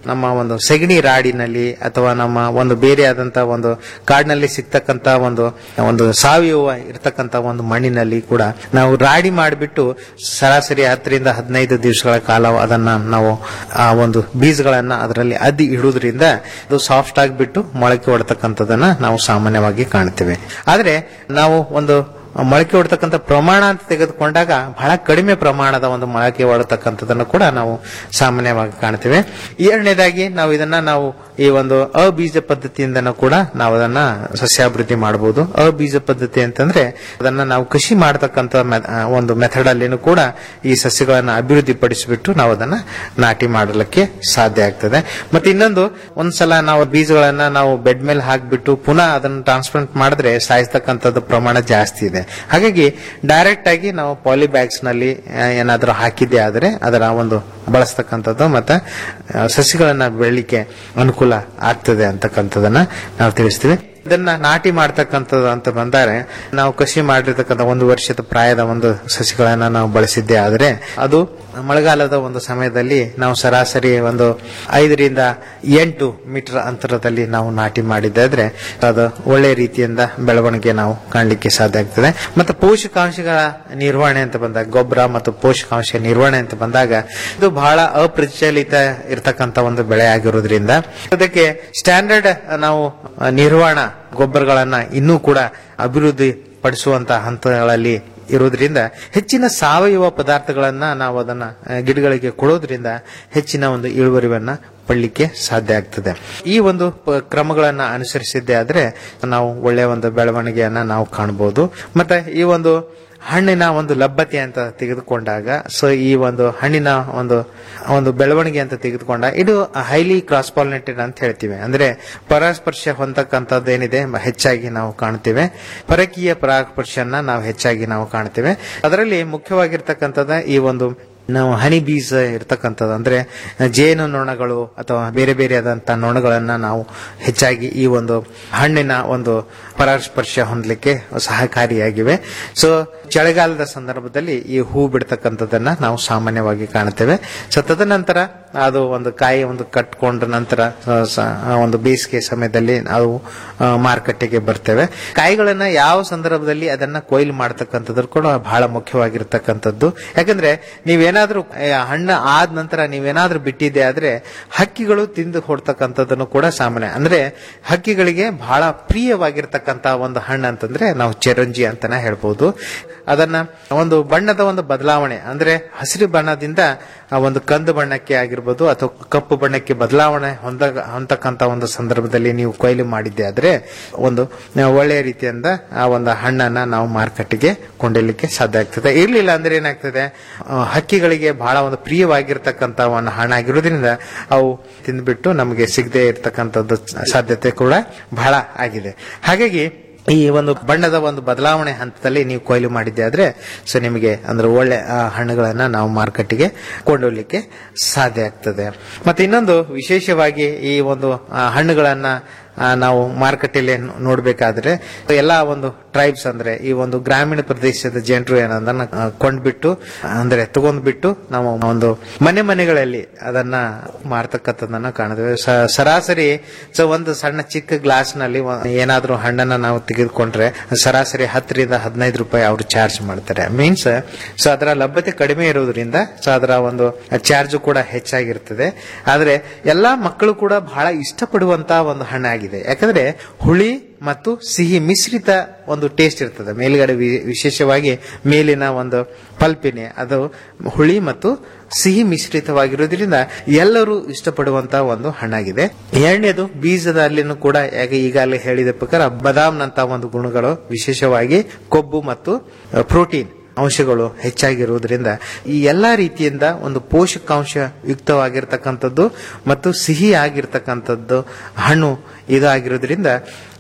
ನಮ್ಮ ಒಂದು ಸೆಗಣಿ ರಾಡಿನಲ್ಲಿ ಅಥವಾ ನಮ್ಮ ಒಂದು ಬೇರೆ ಆದಂತಹ ಒಂದು ಕಾಡಿನಲ್ಲಿ ಸಿಗ್ತಕ್ಕಂತ ಒಂದು ಒಂದು ಸಾವಯವ ಇರ್ತಕ್ಕಂತ ಒಂದು ಮಣ್ಣಿನಲ್ಲಿ ಕೂಡ ನಾವು ರಾಡಿ ಮಾಡಿಬಿಟ್ಟು ಸರಾಸರಿ ಹತ್ತರಿಂದ ಹದಿನೈದು ದಿವಸಗಳ ಕಾಲ ಅದನ್ನ ನಾವು ಆ ಒಂದು ಬೀಜಗಳನ್ನ ಅದರಲ್ಲಿ ಅದ್ದಿ ಇಡುವುದರಿಂದ ಅದು ಸಾಫ್ಟ್ ಆಗಿಬಿಟ್ಟು ಮೊಳಕೆ ಹೊಡ್ತಕ್ಕಂಥದನ್ನ ನಾವು ಸಾಮಾನ್ಯವಾಗಿ ಕಾಣ್ತೇವೆ ಆದ್ರೆ ನಾವು ಒಂದು ಮೊಳಕೆ ಹೊಡ್ತಕ್ಕಂಥ ಪ್ರಮಾಣ ಅಂತ ತೆಗೆದುಕೊಂಡಾಗ ಬಹಳ ಕಡಿಮೆ ಪ್ರಮಾಣದ ಒಂದು ಮೊಳಕೆ ಹೊಡತಕ್ಕಂಥದನ್ನು ಕೂಡ ನಾವು ಸಾಮಾನ್ಯವಾಗಿ ಕಾಣ್ತೇವೆ ಎರಡನೇದಾಗಿ ನಾವು ಇದನ್ನ ನಾವು ಈ ಒಂದು ಅಬೀಜ ಪದ್ಧತಿಯಿಂದನೂ ಕೂಡ ನಾವು ಅದನ್ನ ಸಸ್ಯಾಭಿವೃದ್ಧಿ ಮಾಡಬಹುದು ಅಬೀಜ ಪದ್ಧತಿ ಅಂತಂದ್ರೆ ಅದನ್ನ ನಾವು ಕೃಷಿ ಮಾಡತಕ್ಕಂಥ ಮೆ- ಆ, ಒಂದು ಮೆಥಡ್ ಅಲ್ಲಿನೂ ಕೂಡ ಈ ಸಸ್ಯಗಳನ್ನ ಅಭಿವೃದ್ಧಿ ಪಡಿಸಿಬಿಟ್ಟು ನಾವು ಅದನ್ನ ನಾಟಿ ಮಾಡಲಿಕ್ಕೆ ಸಾಧ್ಯ ಆಗ್ತದೆ ಮತ್ತೆ ಇನ್ನೊಂದು ಒಂದ್ಸಲ ನಾವು ಬೀಜಗಳನ್ನ ನಾವು ಬೆಡ್ ಮೇಲೆ ಹಾಕ್ಬಿಟ್ಟು ಪುನಃ ಅದನ್ನ ಟ್ರಾನ್ಸ್ಪ್ಲಾಂಟ್ ಮಾಡಿದ್ರೆ ಸಾಯಿಸ್ತಕ್ಕಂಥದ್ದು ಪ್ರಮಾಣ ಜಾಸ್ತಿ ಇದೆ ಹಾಗಾಗಿ ಡೈರೆಕ್ಟ್ ಆಗಿ ನಾವು ಪಾಲಿ ಬ್ಯಾಗ್ಸ್ ನಲ್ಲಿ ಆ, ಏನಾದ್ರೂ ಹಾಕಿದ್ದೆ ಆದ್ರೆ ಅದರ ಒಂದು ಬಳಸ್ತಕ್ಕಂಥದ್ದು ಮತ್ತೆ ಆ, ಸಸಿಗಳನ್ನ ಬೆಳಿಲಿಕ್ಕೆ ಅನುಕೂಲ ಆಗ್ತದೆ ಅಂತಕ್ಕಂಥದನ್ನ ನಾವು ತಿಳಿಸ್ತೀವಿ ಇದನ್ನ ನಾಟಿ ಮಾಡ್ತಕ್ಕಂಥದ್ದು ಅಂತ ಬಂದರೆ ನಾವು ಕೃಷಿ ಮಾಡಿರ್ತಕ್ಕಂಥ ಒಂದು ವರ್ಷದ ಪ್ರಾಯದ ಒಂದು ಸಸಿಗಳನ್ನ ನಾವು ಬಳಸಿದ್ದೆ ಆದ್ರೆ ಅದು ಮಳೆಗಾಲದ ಒಂದು ಸಮಯದಲ್ಲಿ ನಾವು ಸರಾಸರಿ ಒಂದು ಐದರಿಂದ ಎಂಟು ಮೀಟರ್ ಅಂತರದಲ್ಲಿ ನಾವು ನಾಟಿ ಮಾಡಿದ್ದಾದ್ರೆ ಅದು ಒಳ್ಳೆ ರೀತಿಯಿಂದ ಬೆಳವಣಿಗೆ ನಾವು ಕಾಣಲಿಕ್ಕೆ ಸಾಧ್ಯ ಆಗ್ತದೆ ಮತ್ತೆ ಪೋಷಕಾಂಶಗಳ ನಿರ್ವಹಣೆ ಅಂತ ಬಂದಾಗ ಗೊಬ್ಬರ ಮತ್ತು ಪೋಷಕಾಂಶ ನಿರ್ವಹಣೆ ಅಂತ ಬಂದಾಗ ಇದು ಬಹಳ ಅಪ್ರಚಲಿತ ಇರತಕ್ಕಂತ ಒಂದು ಬೆಳೆ ಆಗಿರೋದ್ರಿಂದ ಅದಕ್ಕೆ ಸ್ಟ್ಯಾಂಡರ್ಡ್ ನಾವು ಆ, ನಿರ್ವಹಣಾ ಗೊಬ್ಬರಗಳನ್ನ ಇನ್ನೂ ಕೂಡ ಅಭಿವೃದ್ಧಿ ಪಡಿಸುವಂತಹ ಹಂತಗಳಲ್ಲಿ ಇರೋದ್ರಿಂದ ಹೆಚ್ಚಿನ ಸಾವಯವ ಪದಾರ್ಥಗಳನ್ನ ನಾವು ಅದನ್ನ ಆ, ಗಿಡಗಳಿಗೆ ಕೊಡೋದ್ರಿಂದ ಹೆಚ್ಚಿನ ಒಂದು ಇಳುವರಿಯನ್ನ ಪಡಲಿಕ್ಕೆ ಸಾಧ್ಯ ಆಗ್ತದೆ ಈ ಒಂದು ಪ- ಕ್ರಮಗಳನ್ನ ಅನುಸರಿಸಿದ್ದೆ ಆದ್ರೆ ನಾವು ಒಳ್ಳೆಯ ಒಂದು ಬೆಳವಣಿಗೆಯನ್ನ ನಾವು ಕಾಣಬಹುದು ಮತ್ತೆ ಈ ಒಂದು ಹಣ್ಣಿನ ಒಂದು ಲಭ್ಯತೆ ಅಂತ ತೆಗೆದುಕೊಂಡಾಗ ಸೊ ಈ ಒಂದು ಹಣ್ಣಿನ ಒಂದು ಒಂದು ಬೆಳವಣಿಗೆ ಅಂತ ತೆಗೆದುಕೊಂಡ ಇದು ಹೈಲಿ ಕ್ರಾಸ್ ಪಾಲಿನೇಟೆಡ್ ಅಂತ ಹೇಳ್ತೀವಿ ಅಂದ್ರೆ ಪರಾಸ್ಪರ್ಶ ಹೊಂದಕ್ಕಂಥದ್ದು ಏನಿದೆ ಹೆಚ್ಚಾಗಿ ನಾವು ಕಾಣ್ತೇವೆ ಪರಕೀಯ ಪರಾಸ್ಪರ್ಶನ ನಾವು ಹೆಚ್ಚಾಗಿ ನಾವು ಕಾಣ್ತೇವೆ ಅದರಲ್ಲಿ ಮುಖ್ಯವಾಗಿರ್ತಕ್ಕಂಥದ್ದು ಈ ಒಂದು ನಾವು ಹನಿ ಬೀಸ್ ಇರ್ತಕ್ಕಂಥದ್ದು ಅಂದ್ರೆ ಜೇನು ನೊಣಗಳು ಅಥವಾ ಬೇರೆ ಬೇರೆ ಆದಂತಹ ನೊಣಗಳನ್ನ ನಾವು ಹೆಚ್ಚಾಗಿ ಈ ಒಂದು ಹಣ್ಣಿನ ಒಂದು ಪರಾಸ್ಪರ್ಶ ಹೊಂದಲಿಕ್ಕೆ ಸಹಕಾರಿಯಾಗಿವೆ ಸೊ ಚಳಿಗಾಲದ ಸಂದರ್ಭದಲ್ಲಿ ಈ ಹೂ ಬಿಡ್ತಕ್ಕಂಥದ್ದನ್ನ ನಾವು ಸಾಮಾನ್ಯವಾಗಿ ಕಾಣ್ತೇವೆ ಸೊ ತದನಂತರ ಅದು ಒಂದು ಕಾಯಿ ಒಂದು ಕಟ್ಕೊಂಡ ನಂತರ ಆ, ಸ- ಆ ಒಂದು ಬೇಸಿಗೆ ಸಮಯದಲ್ಲಿ ನಾವು ಆ, ಮಾರುಕಟ್ಟೆಗೆ ಬರ್ತೇವೆ ಕಾಯಿಗಳನ್ನ ಯಾವ ಸಂದರ್ಭದಲ್ಲಿ ಅದನ್ನ ಕೊಯ್ಲು ಮಾಡ್ತಕ್ಕಂಥದ್ದು ಕೂಡ ಬಹಳ ಮುಖ್ಯವಾಗಿರ್ತಕ್ಕಂಥದ್ದು ಯಾಕಂದ್ರೆ ನೀವೇನಾದ್ರೂ ಆ, ಹಣ್ಣು ಆದ ನಂತರ ನೀವೇನಾದ್ರೂ ಬಿಟ್ಟಿದೆ ಆದ್ರೆ ಹಕ್ಕಿಗಳು ತಿಂದು ಹೊಡ್ತಕ್ಕಂಥದ್ದನ್ನು ಕೂಡ ಸಾಮಾನ್ಯ ಅಂದ್ರೆ ಹಕ್ಕಿಗಳಿಗೆ ಬಹಳ ಪ್ರಿಯವಾಗಿರ್ತಕ್ಕಂಥ ಒಂದು ಹಣ್ಣು ಅಂತಂದ್ರೆ ನಾವು ಚಿರಂಜಿ ಅಂತಾನೆ ಹೇಳ್ಬೋದು ಅದನ್ನ ಒಂದು ಬಣ್ಣದ ಒಂದು ಬದಲಾವಣೆ ಅಂದ್ರೆ ಹಸಿರು ಬಣ್ಣದಿಂದ ಆ ಒಂದು ಕಂದು ಬಣ್ಣಕ್ಕೆ ಆಗಿರ್ಬೋದು ಅಥವಾ ಕಪ್ಪು ಬಣ್ಣಕ್ಕೆ ಬದಲಾವಣೆ ಹೊಂದ ಹೊಂದಕ್ಕಂತ ಒಂದು ಸಂದರ್ಭದಲ್ಲಿ ನೀವು ಕೊಯ್ಲು ಮಾಡಿದ್ದೆ ಆದ್ರೆ ಒಂದು ಒಳ್ಳೆಯ ರೀತಿಯಿಂದ ಆ ಒಂದು ಹಣ್ಣನ್ನ ನಾವು ಮಾರುಕಟ್ಟೆಗೆ ಕೊಂಡೊಯ್ಲಿಕ್ಕೆ ಸಾಧ್ಯ ಆಗ್ತದೆ ಇರ್ಲಿಲ್ಲ ಅಂದ್ರೆ ಏನಾಗ್ತದೆ ಆ, ಹಕ್ಕಿಗಳಿಗೆ ಬಹಳ ಒಂದು ಪ್ರಿಯವಾಗಿರ್ತಕ್ಕಂತ ಒಂದು ಹಣ ಆಗಿರೋದ್ರಿಂದ ಅವು ತಿಂದ್ಬಿಟ್ಟು ನಮಗೆ ಸಿಗದೆ ಇರತಕ್ಕಂಥದ್ದು ಸಾಧ್ಯತೆ ಕೂಡ ಬಹಳ ಆಗಿದೆ ಹಾಗಾಗಿ ಈ ಒಂದು ಬಣ್ಣದ ಒಂದು ಬದಲಾವಣೆ ಹಂತದಲ್ಲಿ ನೀವು ಕೊಯ್ಲು ಮಾಡಿದ್ದೆ ಆದ್ರೆ ಸೊ ನಿಮಗೆ ಅಂದ್ರೆ ಒಳ್ಳೆ ಆ, ಹಣ್ಣುಗಳನ್ನ ನಾವು ಮಾರುಕಟ್ಟೆಗೆ ಕೊಂಡೊಯ್ಲಿಕ್ಕೆ ಸಾಧ್ಯ ಆಗ್ತದೆ ಮತ್ತೆ ಇನ್ನೊಂದು ವಿಶೇಷವಾಗಿ ಈ ಒಂದು ಆ, ಹಣ್ಣುಗಳನ್ನ ಆ, ನಾವು ಮಾರುಕಟ್ಟೆಯಲ್ಲಿ ನೋ- ನೋಡ್ಬೇಕಾದ್ರೆ ಎಲ್ಲಾ ಒಂದು ಟ್ರೈಬ್ಸ್ ಅಂದ್ರೆ ಈ ಒಂದು ಗ್ರಾಮೀಣ ಪ್ರದೇಶದ ಜನರು ಏನದನ್ನ ಆ, ಕೊಂಡ್ಬಿಟ್ಟು ಅಂದ್ರೆ ತಗೊಂಡ್ಬಿಟ್ಟು ನಾವು ಒಂದು ಮನೆ ಮನೆಗಳಲ್ಲಿ ಅದನ್ನ ಮಾರ್ತಕ್ಕಂಥದ್ದನ್ನ ಕಾಣ್ತೇವೆ ಸ- ಸರಾಸರಿ ಸೊ ಒಂದು ಸಣ್ಣ ಚಿಕ್ಕ ಗ್ಲಾಸ್ ನಲ್ಲಿ ಒ- ಏನಾದ್ರೂ ಹಣ್ಣನ್ನ ನಾವು ತೆಗೆದುಕೊಂಡ್ರೆ ಸರಾಸರಿ ಹತ್ತರಿಂದ ಹದಿನೈದು ರೂಪಾಯಿ ಅವರು ಚಾರ್ಜ್ ಮಾಡ್ತಾರೆ ಮೀನ್ಸ್ ಸೊ ಅದರ ಲಭ್ಯತೆ ಕಡಿಮೆ ಇರೋದ್ರಿಂದ ಸೊ ಅದರ ಒಂದು ಚಾರ್ಜ್ ಕೂಡ ಹೆಚ್ಚಾಗಿರ್ತದೆ ಆದ್ರೆ ಎಲ್ಲಾ ಮಕ್ಕಳು ಕೂಡ ಬಹಳ ಇಷ್ಟಪಡುವಂತ ಒಂದು ಹಣ್ಣಾಗಿದೆ ಯಾಕಂದ್ರೆ ಹುಳಿ ಮತ್ತು ಸಿಹಿ ಮಿಶ್ರಿತ ಒಂದು ಟೇಸ್ಟ್ ಇರ್ತದೆ ಮೇಲ್ಗಡೆ ವಿ- ವಿಶೇಷವಾಗಿ ಮೇಲಿನ ಒಂದು ಪಲ್ಪಿನೆ ಅದು ಹುಳಿ ಮತ್ತು ಸಿಹಿ ಮಿಶ್ರಿತವಾಗಿರೋದ್ರಿಂದ ಎಲ್ಲರೂ ಇಷ್ಟಪಡುವಂತ ಒಂದು ಹಣ್ಣಾಗಿದೆ ಎರಡನೇದು ಬೀಜದಲ್ಲಿನೂ ಕೂಡ ಯಾಕ ಈಗಾಗಲೇ ಹೇಳಿದ ಪ್ರಕಾರ ಬದಾಮ್ನಂತ ಒಂದು ಗುಣಗಳು ವಿಶೇಷವಾಗಿ ಕೊಬ್ಬು ಮತ್ತು ಪ್ರೋಟೀನ್ ಅಂಶಗಳು ಹೆಚ್ಚಾಗಿರುವುದರಿಂದ ಈ ಎಲ್ಲಾ ರೀತಿಯಿಂದ ಒಂದು ಪೋಷಕಾಂಶ ಯುಕ್ತವಾಗಿರ್ತಕ್ಕಂಥದ್ದು ಮತ್ತು ಸಿಹಿ ಆಗಿರ್ತಕ್ಕಂಥದ್ದು ಹಣ್ಣು ಇದಾಗಿರೋದ್ರಿಂದ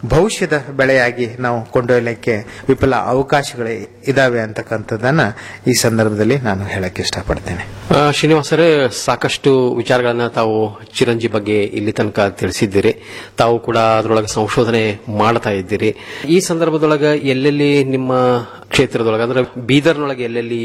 ಭವಿಷ್ಯದ ಬೆಳೆಯಾಗಿ ನಾವು ಕೊಂಡೊಯ್ಯಲಿಕ್ಕೆ ವಿಫಲ ಅವಕಾಶಗಳು ಇದಾವೆ ಅಂತಕ್ಕಂಥದ್ದನ್ನ ಈ ಸಂದರ್ಭದಲ್ಲಿ ನಾನು ಹೇಳಕ್ಕೆ ಇಷ್ಟಪಡ್ತೇನೆ ಆ, ಶ್ರೀನಿವಾಸರೇ ಸಾಕಷ್ಟು ವಿಚಾರಗಳನ್ನ ತಾವು ಚಿರಂಜಿ ಬಗ್ಗೆ ಇಲ್ಲಿ ತನಕ ತಿಳಿಸಿದ್ದೀರಿ ತಾವು ಕೂಡ ಅದರೊಳಗೆ ಸಂಶೋಧನೆ ಮಾಡ್ತಾ ಇದ್ದೀರಿ ಈ ಸಂದರ್ಭದೊಳಗೆ ಎಲ್ಲೆಲ್ಲಿ ನಿಮ್ಮ ಕ್ಷೇತ್ರದೊಳಗೆ ಅಂದ್ರೆ ಬೀದರ್ನೊಳಗೆ ಎಲ್ಲೆಲ್ಲಿ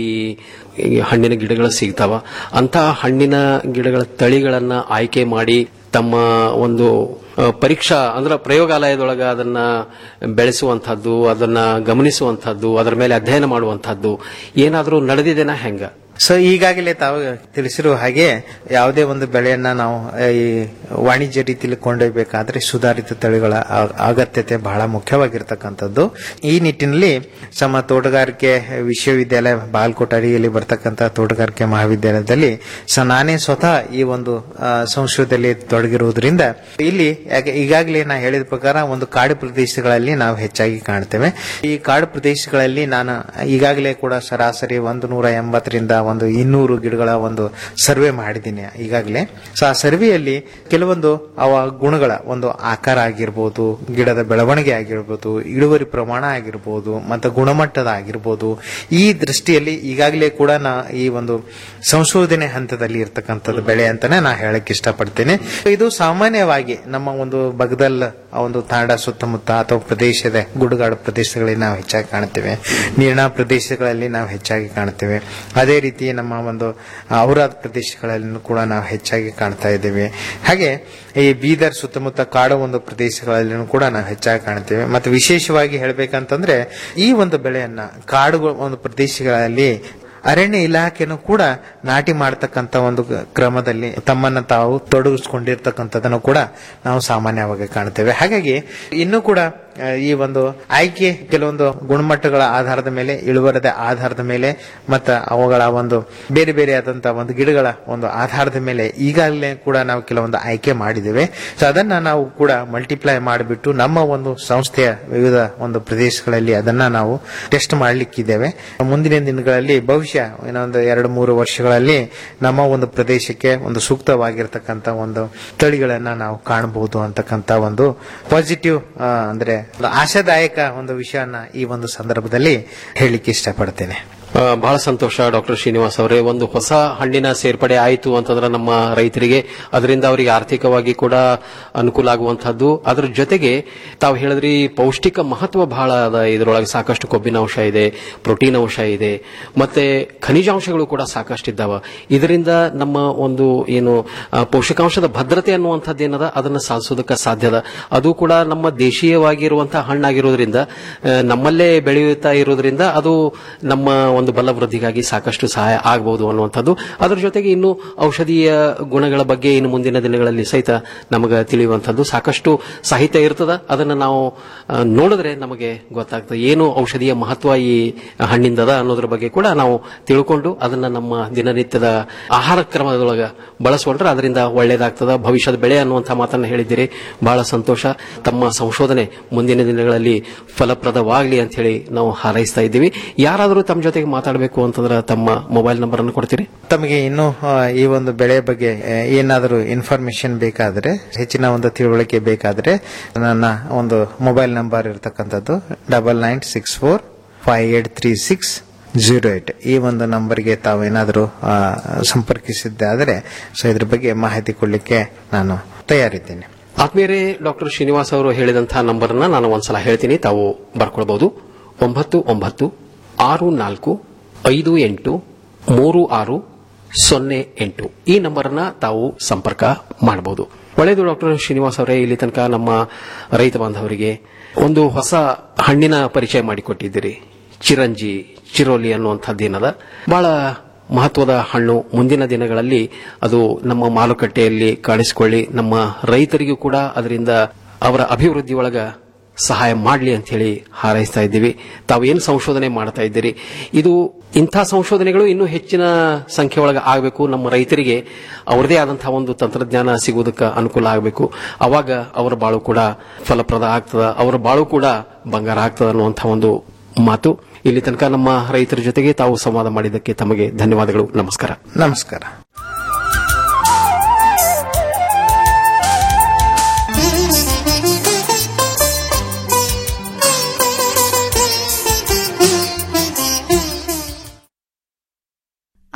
ಈ ಹಣ್ಣಿನ ಗಿಡಗಳು ಸಿಗ್ತಾವ ಅಂತ ಹಣ್ಣಿನ ಗಿಡಗಳ ತಳಿಗಳನ್ನ ಆಯ್ಕೆ ಮಾಡಿ ತಮ್ಮ ಒಂದು ಆ, ಪರೀಕ್ಷಾ ಅಂದ್ರೆ ಪ್ರಯೋಗಾಲಯದೊಳಗೆ ಅದನ್ನ ಬೆಳೆಸುವಂತಹದ್ದು ಅದನ್ನ ಗಮನಿಸುವಂತಹದ್ದು ಅದರ ಮೇಲೆ ಅಧ್ಯಯನ ಮಾಡುವಂತಹದ್ದು ಏನಾದರೂ ನಡೆದಿದೆನಾ ಹೆಂಗ ಸೊ ಈಗಾಗಲೇ ತಾವು ತಿಳಿಸಿರುವ ಹಾಗೆ ಯಾವುದೇ ಒಂದು ಬೆಳೆಯನ್ನ ನಾವು ಆ, ಈ ವಾಣಿಜ್ಯ ರೀತಿಯಲ್ಲಿ ಕೊಂಡೊಯ್ಯಬೇಕಾದ್ರೆ ಸುಧಾರಿತ ತಳಿಗಳ ಆ- ಅಗತ್ಯತೆ ಬಹಳ ಮುಖ್ಯವಾಗಿರ್ತಕ್ಕಂಥದ್ದು ಈ ನಿಟ್ಟಿನಲ್ಲಿ ನಮ್ಮ ತೋಟಗಾರಿಕೆ ವಿಶ್ವವಿದ್ಯಾಲಯ ಬಾಲ್ಕೋಟ್ ಅಡಿಯಲ್ಲಿ ಬರ್ತಕ್ಕಂಥ ತೋಟಗಾರಿಕೆ ಮಹಾವಿದ್ಯಾಲಯದಲ್ಲಿ ಸ ನಾನೇ ಸ್ವತಃ ಈ ಒಂದು ಆ, ಸಂಶೋಧನೆಯಲ್ಲಿ ತೊಡಗಿರುವುದರಿಂದ ಇಲ್ಲಿ ಯಾಕೆ ಈಗಾಗಲೇ ನಾ ಹೇಳಿದ ಪ್ರಕಾರ ಒಂದು ಕಾಡು ಪ್ರದೇಶಗಳಲ್ಲಿ ನಾವು ಹೆಚ್ಚಾಗಿ ಕಾಣ್ತೇವೆ ಈ ಕಾಡು ಪ್ರದೇಶಗಳಲ್ಲಿ ನಾನು ಈಗಾಗಲೇ ಕೂಡ ಸರಾಸರಿ ಒಂದು ನೂರ ಎಂಬತ್ತರಿಂದ ಒಂದು ಇನ್ನೂರು ಗಿಡಗಳ ಒಂದು ಸರ್ವೆ ಮಾಡಿದ್ದೀನಿ ಈಗಾಗಲೇ ಸೊ ಆ ಸರ್ವೆಯಲ್ಲಿ ಕೆಲವೊಂದು ಅವ ಗುಣಗಳ ಒಂದು ಆಕಾರ ಆಗಿರ್ಬೋದು ಗಿಡದ ಬೆಳವಣಿಗೆ ಆಗಿರ್ಬೋದು ಇಳುವರಿ ಪ್ರಮಾಣ ಆಗಿರ್ಬೋದು ಮತ್ತು ಗುಣಮಟ್ಟದ ಆಗಿರ್ಬೋದು ಈ ದೃಷ್ಟಿಯಲ್ಲಿ ಈಗಾಗಲೇ ಕೂಡ ನಾ ಈ ಒಂದು ಸಂಶೋಧನೆ ಹಂತದಲ್ಲಿ ಇರ್ತಕ್ಕಂಥದ್ದು ಬೆಳೆ ಅಂತಾನೆ ನಾ ಹೇಳಕ್ ಇಷ್ಟಪಡ್ತೇನೆ ಇದು ಸಾಮಾನ್ಯವಾಗಿ ನಮ್ಮ ಒಂದು ಬಗದಲ್ ಆ ಒಂದು ತಾಂಡ ಸುತ್ತಮುತ್ತ ಅಥವಾ ಪ್ರದೇಶದ ಗುಡುಗಾಡು ಪ್ರದೇಶಗಳಲ್ಲಿ ನಾವು ಹೆಚ್ಚಾಗಿ ಕಾಣ್ತೇವೆ ನೀರಿನ ಪ್ರದೇಶಗಳಲ್ಲಿ ನಾವು ಹೆಚ್ಚಾಗಿ ಕಾಣ್ತೇವೆ ಅದೇ ರೀತಿ ನಮ್ಮ ಒಂದು ಔರಾದ್ ಪ್ರದೇಶಗಳಲ್ಲಿ ಕೂಡ ನಾವು ಹೆಚ್ಚಾಗಿ ಕಾಣ್ತಾ ಇದ್ದೇವೆ ಹಾಗೆ ಈ ಬೀದರ್ ಸುತ್ತಮುತ್ತ ಕಾಡು ಒಂದು ಪ್ರದೇಶಗಳಲ್ಲಿ ಕೂಡ ನಾವು ಹೆಚ್ಚಾಗಿ ಕಾಣ್ತೇವೆ ಮತ್ತು ವಿಶೇಷವಾಗಿ ಹೇಳ್ಬೇಕಂತಂದ್ರೆ ಈ ಒಂದು ಬೆಳೆಯನ್ನ ಕಾಡು ಒಂದು ಪ್ರದೇಶಗಳಲ್ಲಿ ಅರಣ್ಯ ಇಲಾಖೆನೂ ಕೂಡ ನಾಟಿ ಮಾಡತಕ್ಕಂತ ಒಂದು ಕ್ರಮದಲ್ಲಿ ತಮ್ಮನ್ನ ತಾವು ತೊಡಗಿಸ್ಕೊಂಡಿರ್ತಕ್ಕಂಥದ್ದನ್ನು ಕೂಡ ನಾವು ಸಾಮಾನ್ಯವಾಗಿ ಕಾಣ್ತೇವೆ ಹಾಗಾಗಿ ಇನ್ನೂ ಕೂಡ ಆ, ಈ ಒಂದು ಆಯ್ಕೆ ಕೆಲವೊಂದು ಗುಣಮಟ್ಟಗಳ ಆಧಾರದ ಮೇಲೆ ಇಳುವರದ ಆಧಾರದ ಮೇಲೆ ಮತ್ತು ಅವುಗಳ ಒಂದು ಬೇರೆ ಬೇರೆ ಆದಂತಹ ಒಂದು ಗಿಡಗಳ ಒಂದು ಆಧಾರದ ಮೇಲೆ ಈಗಾಗಲೇ ಕೂಡ ನಾವು ಕೆಲವೊಂದು ಆಯ್ಕೆ ಮಾಡಿದ್ದೇವೆ ಸೊ ಅದನ್ನ ನಾವು ಕೂಡ ಮಲ್ಟಿಪ್ಲೈ ಮಾಡಿಬಿಟ್ಟು ನಮ್ಮ ಒಂದು ಸಂಸ್ಥೆಯ ವಿವಿಧ ಒಂದು ಪ್ರದೇಶಗಳಲ್ಲಿ ಅದನ್ನ ನಾವು ಟೆಸ್ಟ್ ಮಾಡಲಿಕ್ಕಿದ್ದೇವೆ ಮುಂದಿನ ದಿನಗಳಲ್ಲಿ ಬಹುಶಃ ಇನ್ನೊಂದು ಎರಡು ಮೂರು ವರ್ಷಗಳಲ್ಲಿ ನಮ್ಮ ಒಂದು ಪ್ರದೇಶಕ್ಕೆ ಒಂದು ಸೂಕ್ತವಾಗಿರ್ತಕ್ಕಂಥ ಒಂದು ತಳಿಗಳನ್ನ ನಾವು ಕಾಣಬಹುದು ಅಂತಕ್ಕಂಥ ಒಂದು ಪಾಸಿಟಿವ್ ಅಂದ್ರೆ ಒಂದು ಆಶಾದಾಯಕ ಒಂದು ವಿಷಯನ ಈ ಒಂದು ಸಂದರ್ಭದಲ್ಲಿ ಹೇಳಲಿಕ್ಕೆ ಇಷ್ಟಪಡ್ತೇನೆ ಆ, ಬಹಳ ಸಂತೋಷ ಡಾಕ್ಟರ್ ಶ್ರೀನಿವಾಸ್ ಅವರೇ ಒಂದು ಹೊಸ ಹಣ್ಣಿನ ಸೇರ್ಪಡೆ ಆಯಿತು ಅಂತಂದ್ರೆ ನಮ್ಮ ರೈತರಿಗೆ ಅದರಿಂದ ಅವರಿಗೆ ಆರ್ಥಿಕವಾಗಿ ಕೂಡ ಅನುಕೂಲ ಆಗುವಂತಹದ್ದು ಅದರ ಜೊತೆಗೆ ತಾವು ಹೇಳಿದ್ರಿ ಪೌಷ್ಟಿಕ ಮಹತ್ವ ಬಹಳ ಅದ ಇದರೊಳಗೆ ಸಾಕಷ್ಟು ಕೊಬ್ಬಿನ ಅಂಶ ಇದೆ ಪ್ರೋಟೀನ್ ಅಂಶ ಇದೆ ಮತ್ತೆ ಖನಿಜಾಂಶಗಳು ಕೂಡ ಸಾಕಷ್ಟು ಇದ್ದಾವ ಇದರಿಂದ ನಮ್ಮ ಒಂದು ಏನು ಆ, ಪೋಷಕಾಂಶದ ಭದ್ರತೆ ಅನ್ನುವಂಥದ್ದು ಏನದ ಅದನ್ನು ಸಾಧಿಸೋದಕ್ಕೆ ಸಾಧ್ಯದ ಅದು ಕೂಡ ನಮ್ಮ ದೇಶೀಯವಾಗಿರುವಂತಹ ಹಣ್ಣಾಗಿರೋದ್ರಿಂದ ಆ, ನಮ್ಮಲ್ಲೇ ಬೆಳೆಯುತ್ತಾ ಇರೋದ್ರಿಂದ ಅದು ನಮ್ಮ ಒಂದು ಬಲವೃದ್ಧಿಗಾಗಿ ಸಾಕಷ್ಟು ಸಹಾಯ ಆಗಬಹುದು ಅನ್ನುವಂಥದ್ದು ಅದರ ಜೊತೆಗೆ ಇನ್ನು ಔಷಧೀಯ ಗುಣಗಳ ಬಗ್ಗೆ ಇನ್ನು ಮುಂದಿನ ದಿನಗಳಲ್ಲಿ ಸಹಿತ ನಮಗೆ ತಿಳಿಯುವಂಥದ್ದು ಸಾಕಷ್ಟು ಸಾಹಿತ್ಯ ಇರ್ತದ ಅದನ್ನು ನಾವು ಆ, ನೋಡಿದ್ರೆ ನಮಗೆ ಗೊತ್ತಾಗ್ತದೆ ಏನು ಔಷಧೀಯ ಮಹತ್ವ ಈ ಹಣ್ಣಿಂದದ ಅನ್ನೋದ್ರ ಬಗ್ಗೆ ಕೂಡ ನಾವು ತಿಳ್ಕೊಂಡು ಅದನ್ನ ನಮ್ಮ ದಿನನಿತ್ಯದ ಆಹಾರ ಕ್ರಮದೊಳಗೆ ಬಳಸ್ಕೊಂಡ್ರೆ ಅದರಿಂದ ಒಳ್ಳೇದಾಗ್ತದ ಭವಿಷ್ಯದ ಬೆಳೆ ಅನ್ನುವಂಥ ಮಾತನ್ನ ಹೇಳಿದ್ದೀರಿ ಬಹಳ ಸಂತೋಷ ತಮ್ಮ ಸಂಶೋಧನೆ ಮುಂದಿನ ದಿನಗಳಲ್ಲಿ ಫಲಪ್ರದವಾಗಲಿ ಅಂತ ಹೇಳಿ ನಾವು ಹಾರೈಸ್ತಾ ಇದ್ದೀವಿ ಯಾರಾದರೂ ತಮ್ಮ ಜೊತೆಗೆ ಮಾತಾಡಬೇಕು ಅಂತಂದ್ರೆ ತಮ್ಮ ಮೊಬೈಲ್ ನಂಬರ್ ಅನ್ನು ಕೊಡ್ತೀರಿ ತಮಗೆ ಇನ್ನೂ ಆ, ಈ ಒಂದು ಬೆಳೆ ಬಗ್ಗೆ ಆ, ಏನಾದರೂ ಇನ್ಫಾರ್ಮೇಶನ್ ಬೇಕಾದರೆ ಹೆಚ್ಚಿನ ಒಂದು ತಿಳುವಳಿಕೆ ಬೇಕಾದರೆ ನನ್ನ ಒಂದು ಮೊಬೈಲ್ ನಂಬರ್ ಇರತಕ್ಕಂಥದ್ದು double nine six four five eight three six zero eight ಈ ಒಂದು ನಂಬರ್ಗೆ ತಾವೇನಾದರೂ ಆ, ಸಂಪರ್ಕಿಸಿದ್ದಾದರೆ ಸೊ ಇದ್ರ ಬಗ್ಗೆ ಮಾಹಿತಿ ಕೊಡಲಿಕ್ಕೆ ನಾನು ತಯಾರಿದ್ದೇನೆ ಆತ್ಮೀಯರೇ ಡಾಕ್ಟರ್ ಶ್ರೀನಿವಾಸ್ ಅವರು ಹೇಳಿದಂತಹ ನಂಬರ್ ಅನ್ನ ನಾನು ಒಂದ್ಸಲ ಹೇಳ್ತೀನಿ ತಾವು ಬರ್ಕೊಳ್ಬಹುದು ಒಂಬತ್ತು ಒಂಬತ್ತು ಆರು ನಾಲ್ಕು ಐದು ಎಂಟು ಮೂರು ಆರು ಸೊನ್ನೆ ಎಂಟು ಈ ನಂಬರ್ ಅನ್ನ ತಾವು ಸಂಪರ್ಕ ಮಾಡಬಹುದು ಒಳ್ಳೆಯದು ಡಾಕ್ಟರ್ ಶ್ರೀನಿವಾಸ್ ಅವರೇ ಇಲ್ಲಿ ತನಕ ನಮ್ಮ ರೈತ ಬಾಂಧವರಿಗೆ ಒಂದು ಹೊಸ ಹಣ್ಣಿನ ಪರಿಚಯ ಮಾಡಿಕೊಟ್ಟಿದ್ದೀರಿ ಚಿರಂಜಿ ಚಿರೋಲಿ ಅನ್ನುವಂಥದ್ದೇನದ ಬಹಳ ಮಹತ್ವದ ಹಣ್ಣು ಮುಂದಿನ ದಿನಗಳಲ್ಲಿ ಅದು ನಮ್ಮ ಮಾರುಕಟ್ಟೆಯಲ್ಲಿ ಕಾಣಿಸಿಕೊಳ್ಳಿ ನಮ್ಮ ರೈತರಿಗೂ ಕೂಡ ಅದರಿಂದ ಅವರ ಅಭಿವೃದ್ಧಿ ಒಳಗ ಸಹಾಯ ಮಾಡಲಿ ಅಂತ ಹೇಳಿ ಹಾರೈಸ್ತಾ ಇದ್ದೀವಿ ತಾವು ಏನು ಸಂಶೋಧನೆ ಮಾಡ್ತಾ ಇದ್ದೀರಿ ಇದು ಇಂಥ ಸಂಶೋಧನೆಗಳು ಇನ್ನೂ ಹೆಚ್ಚಿನ ಸಂಖ್ಯೆ ಒಳಗೆ ಆಗಬೇಕು ನಮ್ಮ ರೈತರಿಗೆ ಅವರದೇ ಆದಂತಹ ಒಂದು ತಂತ್ರಜ್ಞಾನ ಸಿಗುವುದಕ್ಕೆ ಅನುಕೂಲ ಆಗಬೇಕು ಅವಾಗ ಅವರ ಬಾಳು ಕೂಡ ಫಲಪ್ರದ ಆಗ್ತದ ಅವರ ಬಾಳು ಕೂಡ ಬಂಗಾರ ಆಗ್ತದ ಅನ್ನುವಂಥ ಒಂದು ಮಾತು ಇಲ್ಲಿ ತನಕ ನಮ್ಮ ರೈತರ ಜೊತೆಗೆ ತಾವು ಸಂವಾದ ಮಾಡಿದ್ದಕ್ಕೆ ತಮಗೆ ಧನ್ಯವಾದಗಳು ನಮಸ್ಕಾರ ನಮಸ್ಕಾರ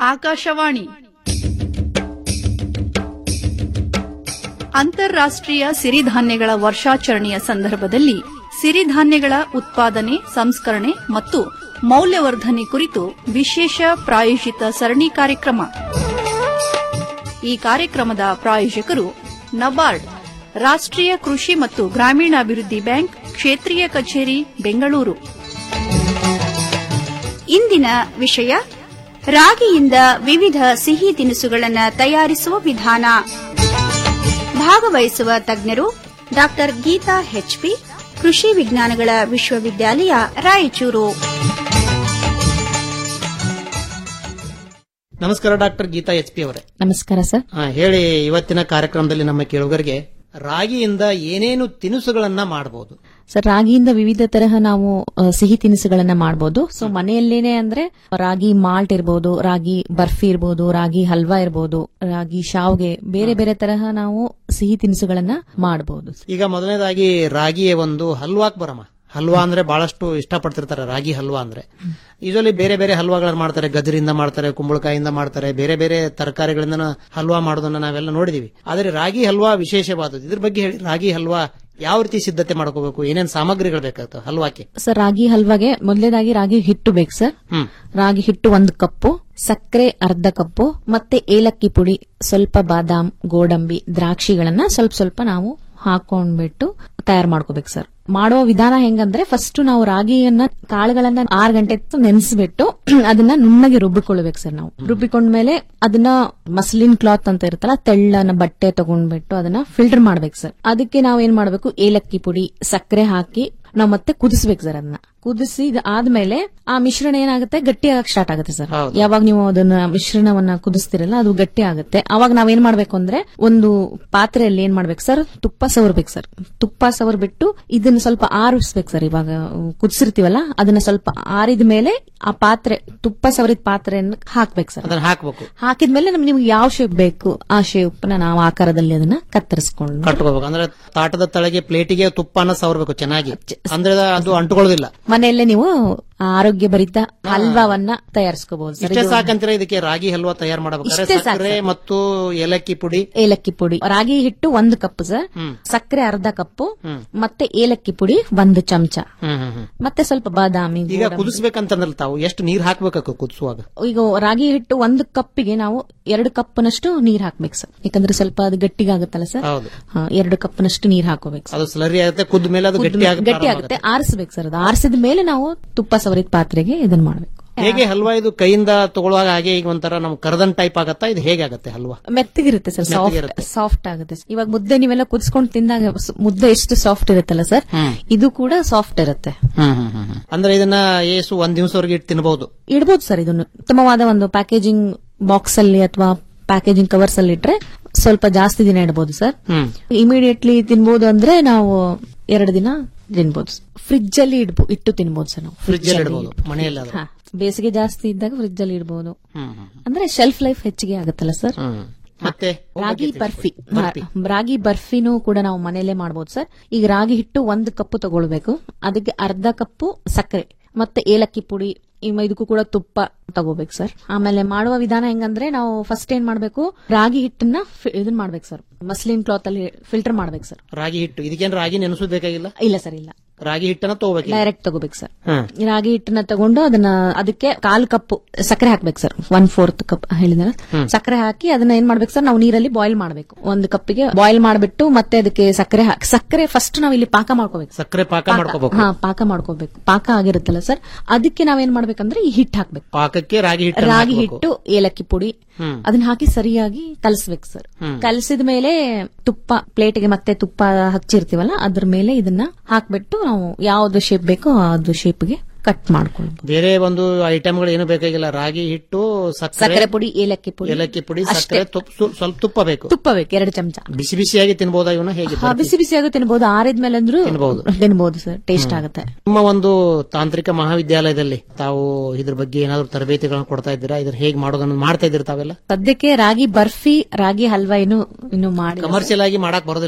ಆಕಾಶವಾಣಿ ಅಂತಾರಾಷ್ಟ್ರೀಯ ಸಿರಿಧಾನ್ಯಗಳ ವರ್ಷಾಚರಣೆಯ ಸಂದರ್ಭದಲ್ಲಿ ಸಿರಿಧಾನ್ಯಗಳ ಉತ್ಪಾದನೆ ಸಂಸ್ಕರಣೆ ಮತ್ತು ಮೌಲ್ಯವರ್ಧನೆ ಕುರಿತು ವಿಶೇಷ ಪ್ರಾಯೋಜಿತ ಸರಣಿ ಕಾರ್ಯಕ್ರಮ ಈ ಕಾರ್ಯಕ್ರಮದ ಪ್ರಾಯೋಜಕರು ನಬಾರ್ಡ್ ರಾಷ್ಟ್ರೀಯ ಕೃಷಿ ಮತ್ತು ಗ್ರಾಮೀಣಾಭಿವೃದ್ಧಿ ಬ್ಯಾಂಕ್ ಕ್ಷೇತ್ರೀಯ ಕಚೇರಿ ಬೆಂಗಳೂರು ಇಂದಿನ ವಿಷಯ ರಾಗಿಯಿಂದ ವಿವಿಧ ಸಿಹಿ ತಿನಿಸುಗಳನ್ನು ತಯಾರಿಸುವ ವಿಧಾನ ಭಾಗವಹಿಸುವ ತಜ್ಞರು ಡಾ ಗೀತಾ ಹೆಚ್ಪಿ ಕೃಷಿ ವಿಜ್ಞಾನಗಳ ವಿಶ್ವವಿದ್ಯಾಲಯ ರಾಯಚೂರು ನಮಸ್ಕಾರ ಡಾಕ್ಟರ್ ಗೀತಾ ಎಚ್ ಪಿ ಅವರೇ ನಮಸ್ಕಾರ ಸರ್ ಆ, ಹೇಳಿ ಇವತ್ತಿನ ಕಾರ್ಯಕ್ರಮದಲ್ಲಿ ನಮ್ಮ ಕೇಳುಗರಿಗೆ ರಾಗಿಯಿಂದ ಏನೇನು ತಿನಿಸುಗಳನ್ನ ಮಾಡಬಹುದು ಸರ್ ರಾಗಿಯಿಂದ ವಿವಿಧ ತರಹ ನಾವು ಆ, ಸಿಹಿ ತಿನಿಸುಗಳನ್ನ ಮಾಡಬಹುದು ಸೊ ಮನೆಯಲ್ಲೇನೆ ಅಂದ್ರೆ ರಾಗಿ ಮಾಲ್ಟ್ ಇರಬಹುದು ರಾಗಿ ಬರ್ಫಿ ಇರಬಹುದು ರಾಗಿ ಹಲ್ವಾ ಇರಬಹುದು ರಾಗಿ ಶಾವ್ಗೆ ಬೇರೆ ಬೇರೆ ತರಹ ನಾವು ಸಿಹಿ ತಿನಿಸುಗಳನ್ನ ಮಾಡಬಹುದು ಈಗ ಮೊದಲನೇದಾಗಿ ರಾಗಿಯ ಒಂದು ಹಲ್ವಾಕ್ ಬರಮ್ಮ ಹಲ್ವಾ ಅಂದ್ರೆ ಬಹಳಷ್ಟು ಇಷ್ಟಪಡ್ತಿರ್ತಾರೆ ರಾಗಿ ಹಲ್ವಾ ಅಂದ್ರೆ ಯೂಶಲಿ ಬೇರೆ ಬೇರೆ ಹಲ್ವಾಗಳನ್ನ ಮಾಡ್ತಾರೆ ಗಜರಿಂದ ಮಾಡ್ತಾರೆ ಕುಂಬಳಕಾಯಿಂದ ಮಾಡ್ತಾರೆ ಬೇರೆ ಬೇರೆ ತರಕಾರಿಗಳಿಂದ ಹಲ್ವಾ ಮಾಡೋದನ್ನ ನಾವೆಲ್ಲ ನೋಡಿದೀವಿ ಆದ್ರೆ ರಾಗಿ ಹಲ್ವಾ ವಿಶೇಷವಾದದ್ದು ಇದ್ರ ಬಗ್ಗೆ ಹೇಳಿ ರಾಗಿ ಹಲ್ವಾ ಯಾವ ರೀತಿ ಸಿದ್ಧತೆ ಮಾಡ್ಕೋಬೇಕು ಏನೇನ್ ಸಾಮಗ್ರಿಗಳು ಬೇಕಾಗ್ತವೆ ಹಲ್ವಾಕ್ಕೆ ಸರ್ ರಾಗಿ ಹಲ್ವಾಗೆ ಮೊದಲೇದಾಗಿ ರಾಗಿ ಹಿಟ್ಟು ಬೇಕು ಸರ್ ಹ್ಮ್ ರಾಗಿ ಹಿಟ್ಟು ಒಂದು ಕಪ್ಪು ಸಕ್ಕರೆ ಅರ್ಧ ಕಪ್ಪು ಮತ್ತೆ ಏಲಕ್ಕಿ ಪುಡಿ ಸ್ವಲ್ಪ ಬಾದಾಮ್ ಗೋಡಂಬಿ ದ್ರಾಕ್ಷಿಗಳನ್ನ ಸ್ವಲ್ಪ ಸ್ವಲ್ಪ ನಾವು ಹಾಕೊಂಡ್ಬಿಟ್ಟು ತಯಾರು ಮಾಡ್ಕೋಬೇಕು ಸರ್ ಮಾಡುವ ವಿಧಾನ ಹೆಂಗಂದ್ರೆ ಫಸ್ಟ್ ನಾವು ರಾಗಿಯನ್ನ ಕಾಳುಗಳನ್ನ ಆರು ಗಂಟೆ ನೆನೆಸ್ಬಿಟ್ಟು ಅದನ್ನ ನುಣ್ಣಗೆ ರುಬ್ಬಿಕೊಳ್ಬೇಕು ಸರ್ ನಾವು ರುಬ್ಬಿಕೊಂಡ್ಮೇಲೆ ಅದನ್ನ ಮಸ್ಲಿನ್ ಕ್ಲಾತ್ ಅಂತ ಇರುತ್ತಲ್ಲ ತೆಳ್ಳನ ಬಟ್ಟೆ ತಗೊಂಡ್ಬಿಟ್ಟು ಅದನ್ನ ಫಿಲ್ಟರ್ ಮಾಡ್ಬೇಕು ಸರ್ ಅದಕ್ಕೆ ನಾವು ಏನ್ ಮಾಡ್ಬೇಕು ಏಲಕ್ಕಿ ಪುಡಿ ಸಕ್ಕರೆ ಹಾಕಿ ನಾವು ಮತ್ತೆ ಕುದಿಸ್ಬೇಕು ಸರ್ ಅದನ್ನ ಕುದಿಸಿ ಆದ್ಮೇಲೆ ಆ ಮಿಶ್ರಣ ಏನಾಗುತ್ತೆ ಗಟ್ಟಿ ಆಗಕ್ ಸ್ಟಾರ್ಟ್ ಆಗುತ್ತೆ ಸರ್ ಯಾವಾಗ ನೀವು ಅದನ್ನ ಮಿಶ್ರಣವನ್ನ ಕುದಿಸ್ತಿರಲ್ಲ ಅದು ಗಟ್ಟಿ ಆಗುತ್ತೆ ಅವಾಗ ನಾವೇನ್ ಮಾಡ್ಬೇಕು ಅಂದ್ರೆ ಒಂದು ಪಾತ್ರೆಯಲ್ಲಿ ಏನ್ ಮಾಡ್ಬೇಕು ಸರ್ ತುಪ್ಪ ಸವರ್ಬೇಕು ಸರ್ ತುಪ್ಪ ಸವರ್ ಬಿಟ್ಟು ಇದನ್ನ ಸ್ವಲ್ಪ ಆರಿಸ್ಬೇಕು ಸರ್ ಇವಾಗ ಕುದಿಸಿರ್ತೀವಲ್ಲ ಅದನ್ನ ಸ್ವಲ್ಪ ಆರಿದ ಮೇಲೆ ಆ ಪಾತ್ರೆ ತುಪ್ಪ ಸವರಿದ ಪಾತ್ರೆಯನ್ನು ಹಾಕ್ಬೇಕು ಸರ್ ಅದನ್ನ ಹಾಕ್ಬೇಕು ಹಾಕಿದ್ಮೇಲೆ ನಮ್ಗೆ ನಿಮ್ಗೆ ಯಾವ ಶೇಪ್ ಬೇಕು ಆ ಶೇಪ್ ನಾವು ಆಕಾರದಲ್ಲಿ ಅದನ್ನ ಕತ್ತರಿಸ್ಕೊಂಡು ಕಟ್ಕೋಬೇಕು ಅಂದ್ರೆ ತಾಟದ ತಳಗೆ ಪ್ಲೇಟಿಗೆ ತುಪ್ಪನ ಸವರ್ಬೇಕು ಚೆನ್ನಾಗಿ ಅಂದ್ರೆ ಅದು ಅಂಟುಕೊಳ್ಳೋದಿಲ್ಲ ಮನೆಯಲ್ಲೇ ನೀವು ಆರೋಗ್ಯ ಭರಿತ ಹಲ್ವಾವನ್ನ ತಯಾರಿಸ್ಕೋಬಹುದು ಸರ್ ಇಷ್ಟೇ ಇದು ಸಾಕಂತೀರ ಇದಕ್ಕೆ ರಾಗಿ ಹಲ್ವಾ ತಯಾರು ಮಾಡಬೇಕಾದ್ರೆ ಇಷ್ಟೇ ಸಾಕು ಸಕ್ಕರೆ ಸರ್. ಮತ್ತು ಏಲಕ್ಕಿ ಪುಡಿ ಏಲಕ್ಕಿ ಪುಡಿ ರಾಗಿ ಹಿಟ್ಟು ಒಂದು ಕಪ್ ಸರ್ ಸಕ್ಕರೆ ಅರ್ಧ ಕಪ್ಪು ಮತ್ತೆ ಏಲಕ್ಕಿ ಪುಡಿ ಒಂದು ಚಮಚ ಹ್ಮ್ ಹ್ಮ್ ಹ್ಮ್. ಮತ್ತೆ ಸ್ವಲ್ಪ ಬಾದಾಮಿ ಈಗ ಗೋಡಂಬಿ. ಕುದಿಸ್ಬೇಕಂತಂದ್ರೆ ತಾವು ಎಷ್ಟು ನೀರ್ ಹಾಕ್ಬೇಕು ಕುದಿಸುವಾಗ ಈಗ ರಾಗಿ ಹಿಟ್ಟು ಒಂದು ಕಪ್ಪಿಗೆ ನಾವು ಎರಡು ಕಪ್ನಷ್ಟು ನೀರ್ ಹಾಕ್ಬೇಕು ಸರ್ ಯಾಕಂದ್ರೆ ಸ್ವಲ್ಪ ಅದು ಗಟ್ಟಿಗಾಗುತ್ತಲ್ಲ ಸರ್ ಹೌದು ಹಾ, ಎರಡು ಕಪ್ನಷ್ಟು ನೀರ್ ಹಾಕೋಬೇಕು ಸರ್ ಅದು ಸ್ಲರಿ ಆಗುತ್ತೆ ಕುದ್ದ ಮೇಲೆ ಅದು ಗಟ್ಟಿ ಆಗುತ್ತೆ ಗಟ್ಟಿ ಆಗುತ್ತೆ ಆರಿಸ್ಬೇಕು ಸರ್ ಅದು ಆರಿಸಿದ ಮೇಲೆ ನಾವು ತುಪ್ಪ ಸವರಿದ ಪಾತ್ರೆಗೆ ಇದನ್ನ ಮಾಡ್ಬೇಕು ಹೇಗೆ ಹಲ್ವಾ ಇದು ಕೈಯಿಂದ ತಗೊಳ್ಳುವಾಗ ಹಾಗೆ ಈಗ ಒಂಥರ ನಮ್ ಕರ್ದನ್ ಟೈಪ್ ಆಗತ್ತಾ ಇದು ಹೇಗೆ ಆಗುತ್ತೆ ಹಲ್ವಾ ಮೆತ್ತಗಿರುತ್ತೆ ಸರ್ ಸಾಫ್ಟ್ ಮೆತ್ತಗಿರುತ್ತೆ. ಸಾಫ್ಟ್ ಆಗುತ್ತೆ ಇವಾಗ ಮುದ್ದೆ ನೀವೆಲ್ಲ ಕುದಿಸ್ಕೊಂಡು ತಿಂದಾಗ ಸ್- ಮುದ್ದೆ ಎಷ್ಟು ಸಾಫ್ಟ್ ಇರುತ್ತಲ್ಲ ಸರ್ ಇದು ಕೂಡ ಸಾಫ್ಟ್ ಇರುತ್ತೆ ಅಂದ್ರೆ ಇದನ್ನ ಏಸು ಒಂದ್ ದಿವಸವರೆಗೆ ಇಟ್ಟು ತಿನ್ಬಹುದು ಇಡ್ಬೋದು ಸರ್ ಇದನ್ನು ಉತ್ತಮವಾದ ಒಂದು ಪ್ಯಾಕೇಜಿಂಗ್ ಬಾಕ್ಸ್ ಅಲ್ಲಿ ಅಥವಾ ಪ್ಯಾಕೇಜಿಂಗ್ ಕವರ್ಸ್ ಅಲ್ಲಿ ಇಟ್ರೆ ಸ್ವಲ್ಪ ಜಾಸ್ತಿ ದಿನ ಇಡಬಹುದು ಸರ್ ಹ್ಮ್ ಇಮಿಡಿಯೇಟ್ಲಿ ತಿನ್ಬೋದು ಅಂದ್ರೆ ನಾವು ಎರಡು ದಿನ ತಿನ್ಬೋದು ಫ್ರಿಜ್ ಅಲ್ಲಿ ಇಡ್ಬೋ ಇಟ್ಟು ತಿನ್ಬೋದು ಸರ್ ನಾವು ಫ್ರಿಜ್ ಅಲ್ಲಿ ಇಡಬಹುದು ಮನೆಯಲ್ಲಿ ಹಾ, ಬೇಸಿಗೆ ಜಾಸ್ತಿ ಇದ್ದಾಗ ಫ್ರಿಜ್ ಅಲ್ಲಿ ಇಡಬಹುದು ಹ್ಮ್ ಹ್ಮ್. ಅಂದ್ರೆ ಶೆಲ್ಫ್ ಲೈಫ್ ಹೆಚ್ಚಿಗೆ ಆಗುತ್ತಲ್ಲ ಸರ್ ಮತ್ತೆ ರಾಗಿ ಬರ್ಫಿ ಹಾ, ರಾಗಿ ಬರ್ಫಿನೂ ಕೂಡ ನಾವು ಮನೆಯಲ್ಲೇ ಮಾಡಬಹುದು ಸರ್ ಈಗ ರಾಗಿ ಹಿಟ್ಟು ಒಂದು ಕಪ್ಪು ತಗೊಳ್ಬೇಕು ಅದಕ್ಕೆ ಅರ್ಧ ಕಪ್ಪು ಸಕ್ಕರೆ ಮತ್ತೆ ಏಲಕ್ಕಿ ಪುಡಿ ಇಮ್ಮ ಇದಕ್ಕೂ ಕೂಡ ತುಪ್ಪ ತಗೋಬೇಕು ಸರ್ ಆಮೇಲೆ ಮಾಡುವ ವಿಧಾನ ಹೆಂಗಂದ್ರೆ ನಾವು ಫಸ್ಟ್ ಏನ್ ಮಾಡ್ಬೇಕು ರಾಗಿ ಹಿಟ್ಟನ್ನ ಫಿ- ಇದನ್ ಮಾಡ್ಬೇಕು ಸರ್ ಮಸ್ಲಿನ್ ಕ್ಲಾತ್ ಅಲ್ಲಿ ಫಿಲ್ಟರ್ ಮಾಡ್ಬೇಕು ಸರ್ ರಾಗಿ ಹಿಟ್ಟು ಇದಕ್ಕೇನು ರಾಗಿ ನೆನೆಸೋದು ಬೇಕಾಗಿಲ್ಲ ಇಲ್ಲ ಸರ್ ಇಲ್ಲ ರಾಗಿ ಹಿಟ್ಟನ್ನ ತಗೋಬೇಕು ಡೈರೆಕ್ಟ್ ತಗೋಬೇಕು ಸರ್ ಹ್ಮ್ ರಾಗಿ ಹಿಟ್ಟನ್ನ ತಗೊಂಡು ಅದನ್ನ ಅದಕ್ಕೆ ಕಾಲ್ ಕಪ್ ಸಕ್ಕರೆ ಹಾಕ್ಬೇಕು ಸರ್ ಒನ್ ಫೋರ್ತ್ ಕಪ್ ಹೇಳಿದ್ರೆ ಹ್ಮ್. ಸಕ್ಕರೆ ಹಾಕಿ ಅದನ್ನ ಏನ್ ಮಾಡ್ಬೇಕು ಸರ್ ನಾವು ನೀರಲ್ಲಿ ಬಾಯ್ಲ್ ಮಾಡ್ಬೇಕು ಒಂದು ಕಪ್ಪಿಗೆ ಬಾಯ್ಲ್ ಮಾಡ್ಬಿಟ್ಟು ಮತ್ತೆ ಅದಕ್ಕೆ ಸಕ್ಕರೆ ಹಾಕಿ ಸಕ್ಕರೆ ಫಸ್ಟ್ ನಾವು ಇಲ್ಲಿ ಪಾಕ ಮಾಡ್ಕೋಬೇಕು ಸಕ್ಕರೆ ಪಾಕ ಮಾಡ್ಕೋಬೇಕು ಹಾ ಪಾಕ ಮಾಡ್ಕೋಬೇಕು ಪಾಕ ಆಗಿರುತ್ತಲ್ಲ ಸರ್ ಅದಕ್ಕೆ ನಾವೇನ್ ಮಾಡ್ಬೇಕಂದ್ರೆ ಈ ಹಿಟ್ಟು ಹಾಕ್ಬೇಕು ಪಾಕಕ್ಕೆ ರಾಗಿ ಹಿಟ್ಟು ರಾಗಿ ಹಿಟ್ಟು ಏಲಕ್ಕಿ ಪುಡಿ ಹ್ಮ್. ಅದನ್ನ ಹಾಕಿ ಸರಿಯಾಗಿ ಕಲಸ್ಬೇಕು ಸರ್ ಹ್ಮ್. ಕಲಸಿದ ಮೇಲೆ ತುಪ್ಪ ಪ್ಲೇಟ್ಗೆ ಮತ್ತೆ ತುಪ್ಪ ಹಚ್ಚಿರ್ತೀವಲ್ಲ ಅದ್ರ ಮೇಲೆ ಇದನ್ನ ಹಾಕ್ಬಿಟ್ಟು ನಾವು ಯಾವ್ದು ಶೇಪ್ ಬೇಕೋ ಅದು ಶೇಪ್ಗೆ ಕಟ್ ಮಾಡ್ಕೊಳ್ಬೋದು ಬೇರೆ ಒಂದು ಐಟಮ್ಗಳು ಏನು ಬೇಕಾಗಿಲ್ಲ ರಾಗಿ ಹಿಟ್ಟು ಸಕ್ಕರೆ ಸಕ್ಕರೆ ಪುಡಿ ಏಲಕ್ಕಿ ಪುಡಿ ಏಲಕ್ಕಿ ಪುಡಿ ಅಷ್ಟೇ. ಸಕ್ಕರೆ ತುಪ್ಪ ಸ್ವ- ಸ್ವಲ್ಪ ತುಪ್ಪ ಬೇಕು ತುಪ್ಪ ಬೇಕು ಎರಡು ಚಮಚ ಬಿಸಿ ಬಿಸಿಯಾಗಿ ತಿನ್ಬೋದಾ ಇವನ್ನ ಹೇಗೆ ಹಾ, ಬಿಸಿ ಬಿಸಿಯಾಗಿ ತಿನ್ಬಹುದು ಆರಿದ್ಮೇಲೆ ಅಂದ್ರೂ ತಿನ್ಬಹುದು. ತಿನ್ಬಹುದು ಸರ್ ಟೇಸ್ಟ್ ಆಗುತ್ತೆ ನಿಮ್ಮ ಒಂದು ತಾಂತ್ರಿಕ ಮಹಾವಿದ್ಯಾಲಯದಲ್ಲಿ ತಾವು ಇದ್ರ ಬಗ್ಗೆ ಏನಾದ್ರು ತರಬೇತಿಗಳನ್ನ ಕೊಡ್ತಾ ಇದ್ದೀರಾ ಇದ್ರ ಹೇಗೆ ಮಾಡೋದನ್ನ ಮಾಡ್ತಾ ಇದ್ದೀರಾ ತಾವೆಲ್ಲ ಸದ್ಯಕ್ಕೆ ರಾಗಿ ಬರ್ಫಿ ರಾಗಿ ಹಲ್ವಾ ಇನ್ನು ಇನ್ನು ಮಾಡಿ ಕಮರ್ಷಿಯಲ್ ಆಗಿ ಮಾಡಕ್ ಬರೋದಿಲ್ಲ ಇದನ್ನ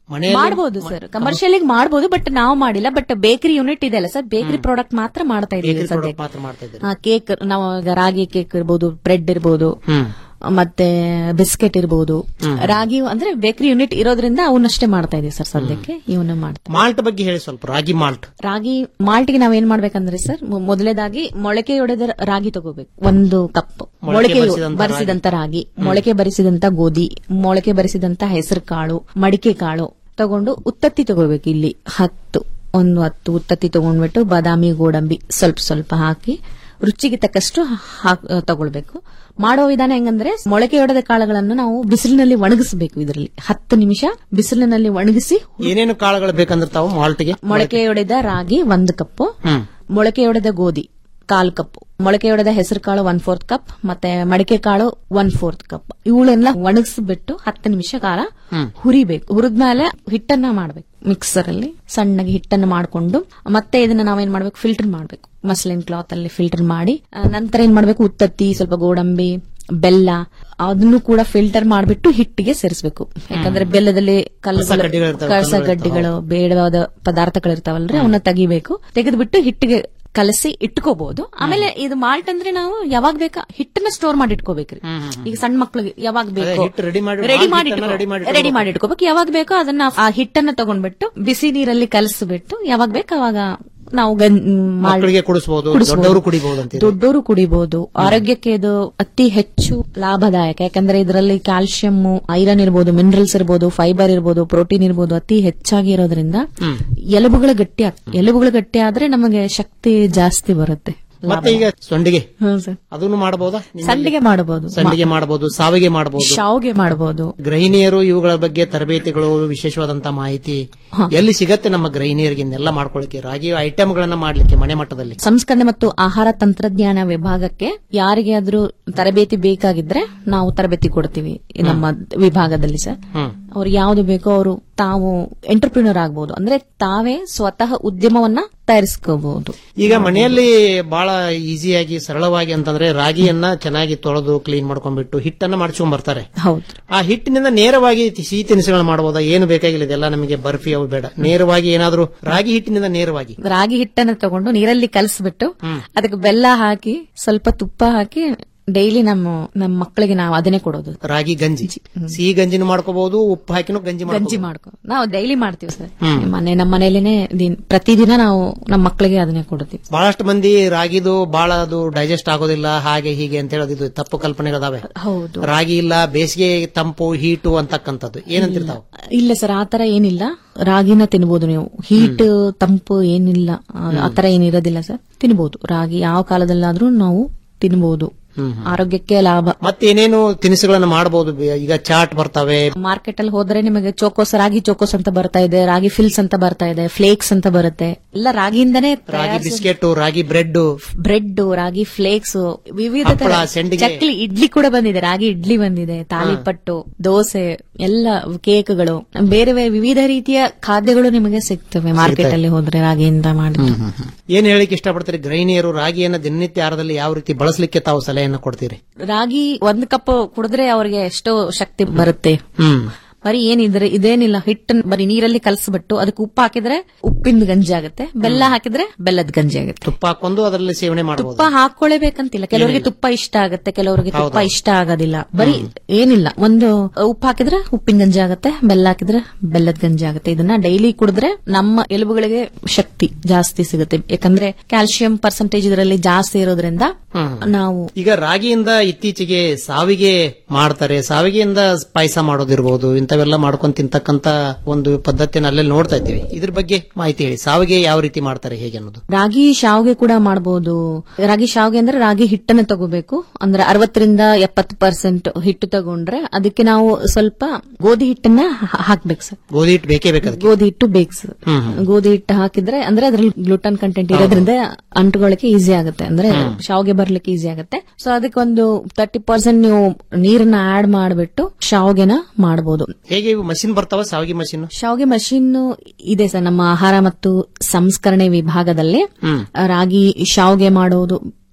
ಮನೆಯಲ್ಲಿ ಮಾಡಬಹುದು ಸರ್ ಕಮರ್ಷಿಯಲ್ ಮಾಡಬಹುದು ಬಟ್ ನಾವು ಮಾಡಿಲ್ಲ ಬಟ್ ಬೇಕರಿ ಯೂನಿಟ್ ಇದೆ ಅಲ್ಲ ಸರ್ ಬೇಕರಿ ಪ್ರಾಡಕ್ಟ್ ಮಾತ್ರ ಮಾಡ್ತಾ ಇದೀವಿ ಬೇಕರಿ ಸದ್ಯಕ್ಕೆ ಮಾತ್ರ ಮಾಡ್ತಾ ಇದ್ದೀರಿ ಕೇಕ್ ನಾವು ಈಗ ರಾಗಿ ಕೇಕ್ ಇರ್ಬೋದು ಬ್ರೆಡ್ ಇರ್ಬೋದು ಹ್ಮ್. ಮತ್ತೆ ಬಿಸ್ಕೆಟ್ ಇರ್ಬೋದು ರಾಗಿ ಅಂದ್ರೆ ಬೇಕರಿ ಯೂನಿಟ್ ಇರೋದ್ರಿಂದ ಅವನ್ನಷ್ಟೇ ಮಾಡ್ತಾ ಇದೀವಿ ಸರ್ ಸದ್ಯಕ್ಕೆ ಇವನ್ನ ಮಾಡ್ತಾ ಮಾಲ್ಟ್ ಬಗ್ಗೆ ಹೇಳಿ ಸ್ವಲ್ಪ ರಾಗಿ ಮಾಲ್ಟ್ ರಾಗಿ ಮಾಲ್ಟ್ಗೆ ನಾವ್ ಏನ್ ಮಾಡ್ಬೇಕಂದ್ರೆ ಸರ್ ಮೊ- ಮೊದಲನೇದಾಗಿ ಮೊಳಕೆ ಹೊಡೆದ ರಾಗಿ ತಗೋಬೇಕು ಒಂದು ಕಪ್ ಮೊಳಕೆ ಮೊಳಕೆ ಬರಿಸಿದಂತ ಬರಿಸಿದಂತ ರಾಗಿ ಮೊಳಕೆ ಬರಿಸಿದಂತ ಗೋಧಿ ಮೊಳಕೆ ಬರಿಸಿದಂತ ಹೆಸರು ಕಾಳು ಮಡಿಕೆ ಕಾಳು ತಗೊಂಡು ಉತ್ತತ್ತಿ ತಗೋಬೇಕು ಇಲ್ಲಿ ಹತ್ತು ಒಂದು ಹತ್ತು ಉತ್ತತ್ತಿ ತಗೊಂಡ್ಬಿಟ್ಟು ಬಾದಾಮಿ ಗೋಡಂಬಿ ಸ್ವಲ್ಪ ಸ್ವಲ್ಪ ಹಾಕಿ ರುಚಿಗೆ ತಕ್ಕಷ್ಟು ಹಾಕ್- ತಗೊಳ್ಬೇಕು ಮಾಡೋ ವಿಧಾನ ಹೆಂಗಂದ್ರೆ ಮೊಳಕೆ ಹೊಡೆದ ಕಾಳುಗಳನ್ನು ನಾವು ಬಿಸಿಲಿನಲ್ಲಿ ಒಣಗಿಸಬೇಕು ಇದರಲ್ಲಿ ಹತ್ತು ನಿಮಿಷ ಬಿಸಿಲಿನಲ್ಲಿ ಒಣಗಿಸಿ ಏನೇನು ಕಾಳುಗಳು ಬೇಕಂದ್ರೆ ತಾವು ಮಾಲ್ಟ್ಗೆ ಮೊಳಕೆ ಹೊಡೆದ ರಾಗಿ ಒಂದು ಕಪ್ಪು ಹ್ಮ್ ಮೊಳಕೆ ಹೊಡೆದ ಗೋಧಿ ಕಾಲ್ ಕಪ್ ಮೊಳಕೆ ಹೊಡೆದ ಹೆಸರು ಕಾಳು ಒನ್ ಫೋರ್ತ್ ಕಪ್ ಮತ್ತೆ ಮಡಿಕೆ ಕಾಳು ಒನ್ ಫೋರ್ತ್ ಕಪ್ ಇವುಗಳೆಲ್ಲ ಒಣಗಿಸ್ಬಿಟ್ಟು ಹತ್ತು ನಿಮಿಷ ಕಾಲ ಹ್ಮ್. ಹುರಿಬೇಕು ಹುರಿದ್ಮೇಲೆ ಹಿಟ್ಟನ್ನ ಮಾಡ್ಬೇಕು ಮಿಕ್ಸರ್ ಅಲ್ಲಿ ಸಣ್ಣಗೆ ಹಿಟ್ಟನ್ನು ಮಾಡ್ಕೊಂಡು ಮತ್ತೆ ಇದನ್ನ ನಾವೇನ್ ಮಾಡ್ಬೇಕು ಫಿಲ್ಟರ್ ಮಾಡ್ಬೇಕು ಮಸ್ಲಿನ್ ಕ್ಲಾತ್ ಅಲ್ಲಿ ಫಿಲ್ಟರ್ ಮಾಡಿ ಆ, ನಂತರ ಏನ್ ಮಾಡ್ಬೇಕು ಉತ್ತತ್ತಿ ಸ್ವಲ್ಪ ಗೋಡಂಬಿ ಬೆಲ್ಲ ಅದನ್ನು ಕೂಡ ಫಿಲ್ಟರ್ ಮಾಡಿಬಿಟ್ಟು ಹಿಟ್ಟಿಗೆ ಸೇರಿಸಬೇಕು ಯಾಕಂದ್ರೆ ಬೆಲ್ಲದಲ್ಲಿ ಕಸ ಗಡ್ಡೆಗಳು ಕಲ್ಲು ಇರ್ತಾವೆ, ಕಸ ಕಲ್ಲುಗಳು ಗಡ್ಡೆಗಳು ಬೇಡವಾದ ಪದಾರ್ಥಗಳಿರ್ತಾವಲ್ರಿ ಅವನ್ನ ತೆಗಿಬೇಕು ತೆಗೆದ್ಬಿಟ್ಟು ಹಿಟ್ಟಿಗೆ ಕಲಸಿ ಇಟ್ಕೋಬಹುದು ಆಮೇಲೆ ಇದು ಮಾಲ್ಟ್ ಅಂದ್ರೆ ನಾವು ಯಾವಾಗ ಬೇಕಾ ಹಿಟ್ಟನ್ನ ಸ್ಟೋರ್ ಮಾಡಿ ಇಟ್ಕೋಬೇಕ್ರಿ ಈಗ ಸಣ್ಣ ಮಕ್ಳಿಗೆ ಯಾವಾಗ ಅದೇ ಬೇಕು ಹಿಟ್ಟು ready ಮಾಡಿ- ರೆಡಿ ಮಾಲ್ ಮಾಡಿ ಹಿಟ್ಟನ್ನ ready ಮಾಡಿ ರೆಡಿ ಮಾಡಿ ಇಟ್ಕೋಬೇಕು ಯಾವಾಗ ಬೇಕೋ ಅದನ್ನ ಆ ಹಿಟ್ಟನ್ನ ತಗೊಂಡ್ಬಿಟ್ಟು ಬಿಸಿ ನೀರಲ್ಲಿ ಕಲಸಿಬಿಟ್ಟು ಯಾವಾಗ ಬೇಕು ಅವಾಗ ನಾವು ಗಂ- ಮಾಲ್- ಮಕ್ಕಳಿಗೆ ಕುಡಿಸಬಹುದು ಕುಡಿಸ್ಬೋದು. ದೊಡ್ಡವರು ಕುಡಿಬಹುದು ಅಂತ ದೊಡ್ಡವರು ಕುಡಿಬಹುದು ಆರೋಗ್ಯಕ್ಕೆ ಇದು ಅತಿ ಹೆಚ್ಚು ಲಾಭದಾಯಕ ಯಾಕಂದ್ರೆ ಇದರಲ್ಲಿ ಕ್ಯಾಲ್ಸಿಯಂ ಐರನ್ ಇರ್ಬೋದು ಮಿನರಲ್ಸ್ ಇರ್ಬೋದು ಫೈಬರ್ ಇರ್ಬೋದು ಪ್ರೋಟೀನ್ ಇರ್ಬೋದು ಅತಿ ಹೆಚ್ಚಾಗಿ ಇರೋದ್ರಿಂದ ಎಲುಬುಗಳು ಗಟ್ಟಿ ಆಗ್- ಎಲುಬುಗಳು ಗಟ್ಟಿ ಆದ್ರೆ ನಮಗೆ ಶಕ್ತಿ ಜಾಸ್ತಿ ಬರುತ್ತೆ ಮತ್ತೆ ಈಗ ಸೊಂಡಿಗೆ ಹ್ಮ್ ಸರ್ ಅದನ್ನು ಮಾಡಬಹುದಾ ಸಂಡಿಗೆ ಮಾಡಬಹುದು ಸಂಡಿಗೆ ಮಾಡಬಹುದು ಸಾವಿಗೆ ಮಾಡಬಹುದು ಶಾವ್ಗೆ ಮಾಡಬಹುದು ಗೃಹಿಣಿಯರು ಇವುಗಳ ಬಗ್ಗೆ ತರಬೇತಿಗಳು ವಿಶೇಷವಾದಂತಹ ಮಾಹಿತಿ ಎಲ್ಲಿ ಸಿಗತ್ತೆ ನಮ್ಮ ಗೃಹಿಣಿಯರಿಗೆ ಇನ್ನೆಲ್ಲ ಮಾಡ್ಕೊಳ್ಳಿಕ್ಕೆ ರಾಗಿ ಐಟಮ್ಗಳನ್ನ ಮಾಡ್ಲಿಕ್ಕೆ ಮನೆ ಮಟ್ಟದಲ್ಲಿ ಸಂಸ್ಕರಣೆ ಮತ್ತು ಆಹಾರ ತಂತ್ರಜ್ಞಾನ ವಿಭಾಗಕ್ಕೆ ಯಾರಿಗೆ ಆದ್ರೂ ತರಬೇತಿ ಬೇಕಾಗಿದ್ರೆ ನಾವು ತರಬೇತಿ ಕೊಡ್ತೀವಿ ಈ ನಮ್ಮ ವಿಭಾಗದಲ್ಲಿ ಸರ್ ಹ್ಮ್ ಅವ್ರು ಯಾವ್ದು ಬೇಕೋ ಅವರು ತಾವು ಎಂಟರ್ಪ್ರಿನರ್ ಆಗ್ಬಹುದು ಅಂದ್ರೆ ತಾವೇ ಸ್ವತಃ ಉದ್ಯಮವನ್ನ ತಯಾರಿಸ್ಕೋಬಹುದು ಈಗ ಮನೆಯಲ್ಲಿ ಬಹಳ ಈಸಿಯಾಗಿ ಸರಳವಾಗಿ ಅಂತಂದ್ರೆ ರಾಗಿಯನ್ನ ಚೆನ್ನಾಗಿ ತೊಳೆದು ಕ್ಲೀನ್ ಮಾಡ್ಕೊಂಡ್ಬಿಟ್ಟು ಹಿಟ್ಟನ್ನ ಮಾಡ್ಸ್ಕೊಂಡ್ ಬರ್ತಾರೆ ಹೌದು ಆ ಹಿಟ್ಟಿನಿಂದ ನೇರವಾಗಿ ಸಿಹಿ ತಿನಿಸುಗಳು ಮಾಡಬಹುದಾ ಏನು ಬೇಕಾಗಿಲ್ಲ ಇದೆಲ್ಲ ನಮಗೆ ಬರ್ಫಿ ಅವು ಬೇಡ ನೇರವಾಗಿ ಏನಾದ್ರೂ ರಾಗಿ ಹಿಟ್ಟಿನಿಂದ ನೇರವಾಗಿ ರಾಗಿ ಹಿಟ್ಟನ್ನ ತಗೊಂಡು ನೀರಲ್ಲಿ ಕಲಸ್ಬಿಟ್ಟು ಅದಕ್ಕೆ ಬೆಲ್ಲ ಹಾಕಿ ಸ್ವಲ್ಪ ತುಪ್ಪ ಹಾಕಿ ಡೈಲಿ ನಮ್ಮ ನಮ್ಮ ಮಕ್ಕಳಿಗೆ ನಾವು ಅದನ್ನೇ ಕೊಡೋದು ರಾಗಿ ಗಂಜಿ ಸಿಹಿ ಗಂಜಿನೂ ಮಾಡ್ಕೋಬಹುದು ಉಪ್ಪು ಹಾಕಿನೂ ಗಂಜಿ ಗಂಜಿ ಮಾಡ್ಕೋಬಹುದು. ಮಾಡ್ಕೊ ನಾವು ಡೈಲಿ ಮಾಡ್ತೀವಿ ಸರ್ ಹ್ಮ್. ಮನೆ ನಮ್ಮ ಮನೇಲಿನೇ ದಿನ ಪ್ರತಿದಿನ ನಾವು ನಮ್ಮ ಮಕ್ಕಳಿಗೆ ಅದನ್ನೇ ಕೊಡ್ತೀವಿ ಬಹಳಷ್ಟು ಮಂದಿ ರಾಗಿದು ಬಹಳ ಅದು ಡೈಜೆಸ್ಟ್ ಆಗೋದಿಲ್ಲ ಹಾಗೆ ಹೀಗೆ ಅಂತ ಹೇಳೋದು ಇದು ತಪ್ಪು ಕಲ್ಪನೆಗಳದಾವೆ ಹೌದು ರಾಗಿ ಇಲ್ಲ ಬೇಸಿಗೆ ತಂಪು ಹೀಟು ಅಂತಕ್ಕಂಥದ್ದು ಏನಂತಿರ್ತಾವ ಇಲ್ಲ ಸರ್ ಆತರ ಏನಿಲ್ಲ ರಾಗಿನ ತಿನ್ಬೋದು ನೀವು ಹೀಟ್ ತಂಪು ಏನಿಲ್ಲ ಆ- ಆತರ ಏನಿರೋದಿಲ್ಲ ಸರ್ ತಿನ್ಬೋದು ರಾಗಿ ಯಾವ ಕಾಲದಲ್ಲಾದ್ರೂ ನಾವು ತಿನ್ಬೋದು ಆರೋಗ್ಯಕ್ಕೆ ಲಾಭ ಮತ್ತೇನೇನು ತಿನಿಸುಗಳನ್ನ ಮಾಡಬಹುದು ಈಗ ಚಾಟ್ ಬರ್ತವೆ ಮಾರ್ಕೆಟ್ ಅಲ್ಲಿ ಹೋದ್ರೆ ನಿಮಗೆ ಚೋಕೋಸ್ ರಾಗಿ ಚೋಕೋಸ್ ಅಂತ ಬರ್ತಾ ಇದೆ ರಾಗಿ ಫಿಲ್ಸ್ ಅಂತ ಬರ್ತಾ ಇದೆ ಫ್ಲೇಕ್ಸ್ ಅಂತ ಬರುತ್ತೆ ಎಲ್ಲ ರಾಗಿಯಿಂದನೇ ragi biscuit ragi bread bread ragi flakes ವಿವಿಧ ಹಪ್ಪಳ, ತರ ಸೆಂಡಿಗೆ. ಚಕ್ಲಿ ಇಡ್ಲಿ ಕೂಡ ಬಂದಿದೆ ರಾಗಿ ಇಡ್ಲಿ ಬಂದಿದೆ ತಾಲಿಪಟ್ಟು ದೋಸೆ ಎಲ್ಲ ಕೇಕ್ಗಳು ಬೇರೆ ಬೇರೆ ವಿವಿಧ ರೀತಿಯ ಖಾದ್ಯಗಳು ನಿಮಗೆ ಸಿಗ್ತವೆ ಮಾರ್ಕೆಟ್ ಅಲ್ಲಿ ಹೋದ್ರೆ ರಾಗಿಯಿಂದ ಮಾಡಿ ಏನ್ ಹೇಳಿಕ್ ಇಷ್ಟಪಡ್ತೀರಿ ಗೃಹಿಣಿಯರು ರಾಗಿಯನ್ನ ದಿನನಿತ್ಯ ಆಹಾರದಲ್ಲಿ ಯಾವ ರೀತಿ ಬಳಸಲಿಕ್ಕೆ ತಾವು ಸಲಹೆಯನ್ನು ಕೊಡ್ತೀರಿ ರಾಗಿ ಒಂದ್ ಕಪ್ ಕುಡಿದ್ರೆ ಅವ್ರಿಗೆ ಎಷ್ಟೋ ಶಕ್ತಿ ಬರುತ್ತೆ ಹ್ಮ್ ಬರೀ ಏನಿದ್ರೆ ಇದೇನಿಲ್ಲ ಹಿಟ್ಟನ್ ಬರೀ ನೀರಲ್ಲಿ ಕಲಸ್ಬಿಟ್ಟು ಅದಕ್ಕೆ ಉಪ್ಪು ಹಾಕಿದ್ರೆ ಉಪ್ಪಿನ ಗಂಜಿ ಆಗುತ್ತೆ ಬೆಲ್ಲ ಹಾಕಿದ್ರೆ ಬೆಲ್ಲದ ಗಂಜಿ ಆಗುತ್ತೆ ತುಪ್ಪ ಹಾಕೊಂಡು ಅದರಲ್ಲಿ ಸೇವನೆ ಮಾಡಬಹುದು ತುಪ್ಪ ಹಾಕೊಳ್ಳೇಬೇಕಂತಿಲ್ಲ ಕೆಲವರಿಗೆ ತುಪ್ಪ ಇಷ್ಟ ಆಗುತ್ತೆ ಕೆಲವರಿಗೆ ತುಪ್ಪ ಹೌದು. ಇಷ್ಟ ಆಗೋದಿಲ್ಲ ಬರೀ ಏನಿಲ್ಲ ಒಂದು ಉಪ್ಪು ಹಾಕಿದ್ರೆ ಉಪ್ಪಿನ ಗಂಜಿ ಆಗುತ್ತೆ ಬೆಲ್ಲ ಹಾಕಿದ್ರೆ ಬೆಲ್ಲದ ಗಂಜಿ ಆಗುತ್ತೆ ಇದನ್ನ ಡೈಲಿ ಕುಡಿದ್ರೆ ನಮ್ಮ ಎಲುಬುಗಳಿಗೆ ಶಕ್ತಿ ಜಾಸ್ತಿ ಸಿಗುತ್ತೆ ಯಾಕಂದ್ರೆ ಕ್ಯಾಲ್ಸಿಯಂ ಪರ್ಸೆಂಟೇಜ್ ಇದರಲ್ಲಿ ಜಾಸ್ತಿ ಇರೋದ್ರಿಂದ ನಾವು ಈಗ ರಾಗಿಯಿಂದ ಇತ್ತೀಚೆಗೆ ಸಾವಿಗೆ ಮಾಡ್ತಾರೆ ಸಾವಿಗೆಯಿಂದ ಪಾಯಸ ಮಾಡೋದಿರ್ಬೋದು ಇಂಥವೆಲ್ಲ ಮಾಡ್ಕೊಂಡ್ ತಿಂತಕ್ಕಂತ ಒಂದು ಪದ್ಧತಿಯನ್ನು ಅಲ್ಲೇ ನೋಡ್ತಾ ಇದ್ದೀವಿ ಇದ್ರ ಬಗ್ಗೆ ಮಾಹಿತಿ ಹೇಳಿ ಸಾವಿಗೆ ಯಾವ ರೀತಿ ಮಾಡ್ತಾರೆ ಹೇಗೆ ಅನ್ನೋದು ರಾಗಿ ಶಾವ್ಗೆ ಕೂಡ ಮಾಡಬಹುದು ರಾಗಿ ಶಾವ್ಗೆ ಅಂದ್ರೆ ರಾಗಿ ಹಿಟ್ಟನ್ನ ತಗೋಬೇಕು ಅಂದ್ರೆ ಅರವತ್ತರಿಂದ ಎಪ್ಪತ್ತು ಪರ್ಸೆಂಟ್ ಹಿಟ್ಟು ತಗೊಂಡ್ರೆ ಅದಕ್ಕೆ ನಾವು ಸ್ವಲ್ಪ ಗೋಧಿ ಹಿಟ್ಟನ್ನ ಹಾ- ಹಾಕ್ಬೇಕು ಸರ್ ಗೋಧಿ ಹಿಟ್ಟು ಬೇಕೇ ಬೇಕಾದ ಗೋಧಿ ಹಿಟ್ಟು ಬೇಕು ಸರ್ ಹ್ಮ್ ಹ್ಮ್. ಗೋಧಿ ಹಿಟ್ಟು ಹಾಕಿದ್ರೆ ಅಂದ್ರೆ ಅದ್ರಲ್ಲಿ ಗ್ಲೂಟನ್ ಕಂಟೆಂಟ್ ಇರೋದ್ರಿಂದ ಅಂಟುಕೊಳ್ಳಕ್ಕೆ ಈಸಿ ಆಗುತ್ತೆ ಅಂದ್ರೆ ಶಾವ್ಗೆ ಬರ್ಲಿಕ್ಕೆ ಈಸಿ ಆಗುತ್ತೆ ಸೊ ಅದಕ್ಕೆ ಒಂದು ತರ್ಟಿ ಪರ್ಸೆಂಟ್ ನೀವು ನೀರನ್ನ ಆಡ್ ಮಾಡಿಬಿಟ್ಟು ಶಾವ್ಗೆನ ಮಾಡಬಹುದು ಹೇಗೆ ಇವು ಮಷಿನ್ ಬರ್ತಾವ ಸಾವಿಗೆ ಮಷಿನ್ ಶಾವ್ಗೆ ಮಷೀನ್ ಇದೆ ಸರ್ ನಮ್ಮ ಆಹಾರ ಮತ್ತು ಸಂಸ್ಕರಣೆ ವಿಭಾಗದಲ್ಲಿ ಹ್ಮ್. ರಾಗಿ ಶಾವ್ಗೆ ಮಾಡೋದು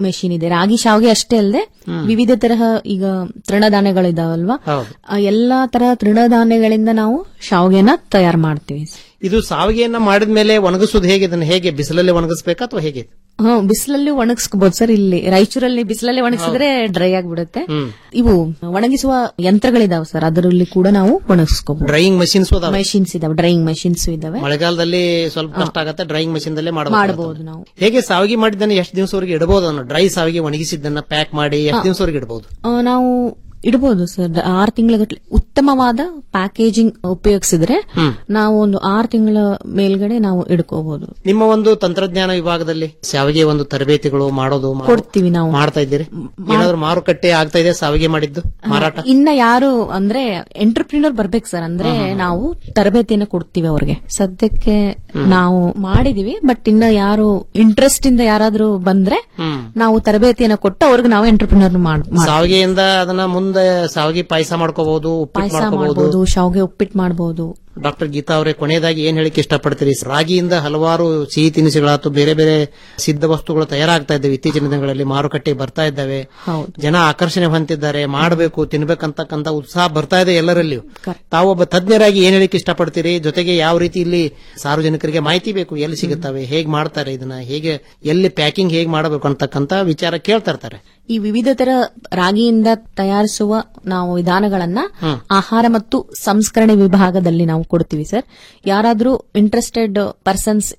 ಮೆಷಿನ್ ಇದೆ ರಾಗಿ ಶಾವಿಗೆ ಅಷ್ಟೇ ಅಲ್ಲದೆ ವಿವಿಧ ತರಹ ಈಗ ತೃಣಧಾನ್ಯಗಳಿದಾವಲ್ವಾ ಹೌದು ಆ ಎಲ್ಲಾ ತರಹ ತೃಣಧಾನ್ಯಗಳಿಂದ ನಾವು ಶಾವಿಗೆನ ತಯಾರು ಮಾಡ್ತೀವಿ ಇದು ಸಾವಿಗೆಯನ್ನ ಮಾಡಿದ್ಮೇಲೆ ಒಣಗಿಸೋದು ಹೇಗೆ ಇದನ್ನ ಹೇಗೆ ಬಿಸಿಲಲ್ಲಿ ಒಣಗಿಸ್ಬೇಕಾ ಅಥವಾ ಹೇಗೆ ಹಾ ಬಿಸಿಲಲ್ಲಿ ಒಣಗಿಸ್ಕೋಬಹುದು ಸರ್ ಇಲ್ಲಿ ರಾಯಚೂರಲ್ಲಿ ಬಿಸಿಲಲ್ಲಿ ಒಣಗಿಸಿದ್ರೆ ಡ್ರೈ ಆಗ್ಬಿಡುತ್ತೆ ಹ್ಮ್. ಇವು ಒಣಗಿಸುವ ಯಂತ್ರಗಳಿದಾವೆ ಸರ್ ಅದರಲ್ಲಿ ಕೂಡ ನಾವು ಒಣಗಿಸ್ಕೋಬಹುದು ಡ್ರೈಯಿಂಗ್ ಮಷಿನ್ಸ್ ಮೆಷಿನ್ಸ್ ಇದಾವೆ ಡ್ರೈಯಿಂಗ್ ಮೆಷಿನ್ಸ್ ಇದಾವೆ ಮಳೆಗಾಲದಲ್ಲಿ ಸ್ವಲ್ಪ ಕಷ್ಟ ಆಗತ್ತೆ ಡ್ರೈಯಿಂಗ್ ಮಷಿನ್ ದಲ್ಲೇ ಮಾಡಬಹುದು ಮಾಡಬಹುದು ನಾವು ಹೇಗೆ ಸಾವಿಗೆ ಮಾಡಿದ್ದನ್ನ ಎಷ್ಟು ದಿವಸವರೆಗೆ ಇಡಬಹುದು ಅನ್ನೋ ಡ್ರೈ ಸಾವಿಗೆ ಒಣಗಿಸಿದ್ದನ್ನ ಪ್ಯಾಕ್ ಮಾಡಿ ಎಷ್ಟು ಹಾ. ದಿವಸವರೆಗೆ ಇಡಬಹುದು ಆ, ನಾವು ಇಡಬಹುದು ಸರ್ ಆರು ತಿಂಗಳ ಉತ್ತಮವಾದ ಪ್ಯಾಕೇಜಿಂಗ್ ಉಪಯೋಗಿಸಿದ್ರೆ ಹ್ಮ್. ನಾವು ಒಂದು ಆರು ತಿಂಗಳ ಮೇಲ್ಗಡೆ ನಾವು ಇಡ್ಕೋಬಹುದು ನಿಮ್ಮ ಒಂದು ತಂತ್ರಜ್ಞಾನ ವಿಭಾಗದಲ್ಲಿ ಸಾವಿಗೆ ಒಂದು ತರಬೇತಿಗಳು ಮಾಡೋದು ಮಾ- ಕೊಡ್ತೀವಿ ನಾವು ಮಾಡ್ತಾ ಇದ್ದೀರಿ ಏನಾದ್ರು ಮಾರುಕಟ್ಟೆ ಆಗ್ತಾ ಇದೆ ಸಾವಿಗೆ ಮಾಡಿದ್ದು ಮಾರಾಟ ಇನ್ನ ಯಾರು ಅಂದ್ರೆ ಎಂಟರ್ಪ್ರಿನರ್ ಬರ್ಬೇಕು ಸರ್ ಅಂದ್ರೆ ನಾವು ತರಬೇತಿಯನ್ನ ಕೊಡ್ತೀವಿ ಅವ್ರಿಗೆ ಸದ್ಯಕ್ಕೆ ನಾವು ಮಾಡಿದೀವಿ ಬಟ್ ಇನ್ನ ಯಾರು ಇಂಟ್ರೆಸ್ಟ್ ಇಂದ ಯಾರಾದ್ರೂ ಬಂದ್ರೆ ಹ್ಮ್. ನಾವು ತರಬೇತಿಯನ್ನ ಕೊಟ್ಟು ಅವ್ರಿಗೆ ನಾವು ಎಂಟರ್ಪ್ರಿನರ್ ಮಾಡ್ ಸಾವಿಗೆಯಿಂದ ಅದನ್ನ ಮುಂದೆ ಸಾವಿಗೆ ಪಾಯಸ ಮಾಡ್ಕೋಬಹುದು ಉಪ್ಪಿಟ್ಟು ಪಾಯಸ ಮಾಡ್ಕೋಬಹುದು ಮಾಡಬಹುದು ಶಾವ್ಗೆ ಉಪ್ಪಿಟ್ಟು ಮಾಡಬಹುದು ಡಾಕ್ಟರ್ ಗೀತಾ ಅವರೇ ಕೊನೆಯದಾಗಿ ಏನ್ ಹೇಳಿಕ್ಕೆ ಇಷ್ಟಪಡ್ತೀರಿ ರಾಗಿಯಿಂದ ಹಲವಾರು ಸಿಹಿ ತಿನಿಸುಗಳಾತು ಬೇರೆ ಬೇರೆ ಸಿದ್ಧ ವಸ್ತುಗಳು ತಯಾರಾಗ್ತಾ ಇದ್ದಾವೆ ಇತ್ತೀಚಿನ ದಿನಗಳಲ್ಲಿ ಮಾರುಕಟ್ಟೆಗೆ ಬರ್ತಾ ಇದ್ದಾವೆ ಹೌದು ಜನ ಆಕರ್ಷಣೆ ಹೊಂದಿದ್ದಾರೆ ಮಾಡಬೇಕು ತಿನ್ಬೇಕಂತಕ್ಕಂತ ಉತ್ಸಾಹ ಬರ್ತಾ ಇದೆ ಎಲ್ಲರಲ್ಲಿಯೂ ತಾವು ಒಬ್ಬ ತಜ್ಞರಾಗಿ ಏನ್ ಹೇಳಿಕ್ಕೆ ಇಷ್ಟಪಡ್ತೀರಿ ಜೊತೆಗೆ ಯಾವ ರೀತಿ ಇಲ್ಲಿ ಸಾರ್ವಜನಿಕರಿಗೆ ಮಾಹಿತಿ ಬೇಕು ಎಲ್ಲಿ ಸಿಗುತ್ತವೆ ಹೇಗ್ ಮಾಡ್ತಾರೆ ಇದನ್ನ ಹೇಗೆ ಎಲ್ಲಿ ಪ್ಯಾಕಿಂಗ್ ಹೇಗ್ ಮಾಡಬೇಕು ಅಂತಕ್ಕಂತ ವಿಚಾರ ಕೇಳ್ತಾ ಇರ್ತಾರೆ ಈ ವಿವಿಧ ತರ ರಾಗಿಯಿಂದ ತಯಾರಿಸುವ ನಾವು ವಿಧಾನಗಳನ್ನ ಹ್ಮ್. ಆಹಾರ ಮತ್ತು ಸಂಸ್ಕರಣೆ ವಿಭಾಗದಲ್ಲಿ ನಾವು ಕೊಡ್ತೀವಿ ಸರ್ ಯಾರಾದ್ರೂ ಇಂಟ್ರೆಸ್ಟೆಡ್ ಪರ್ಸನ್ಸ್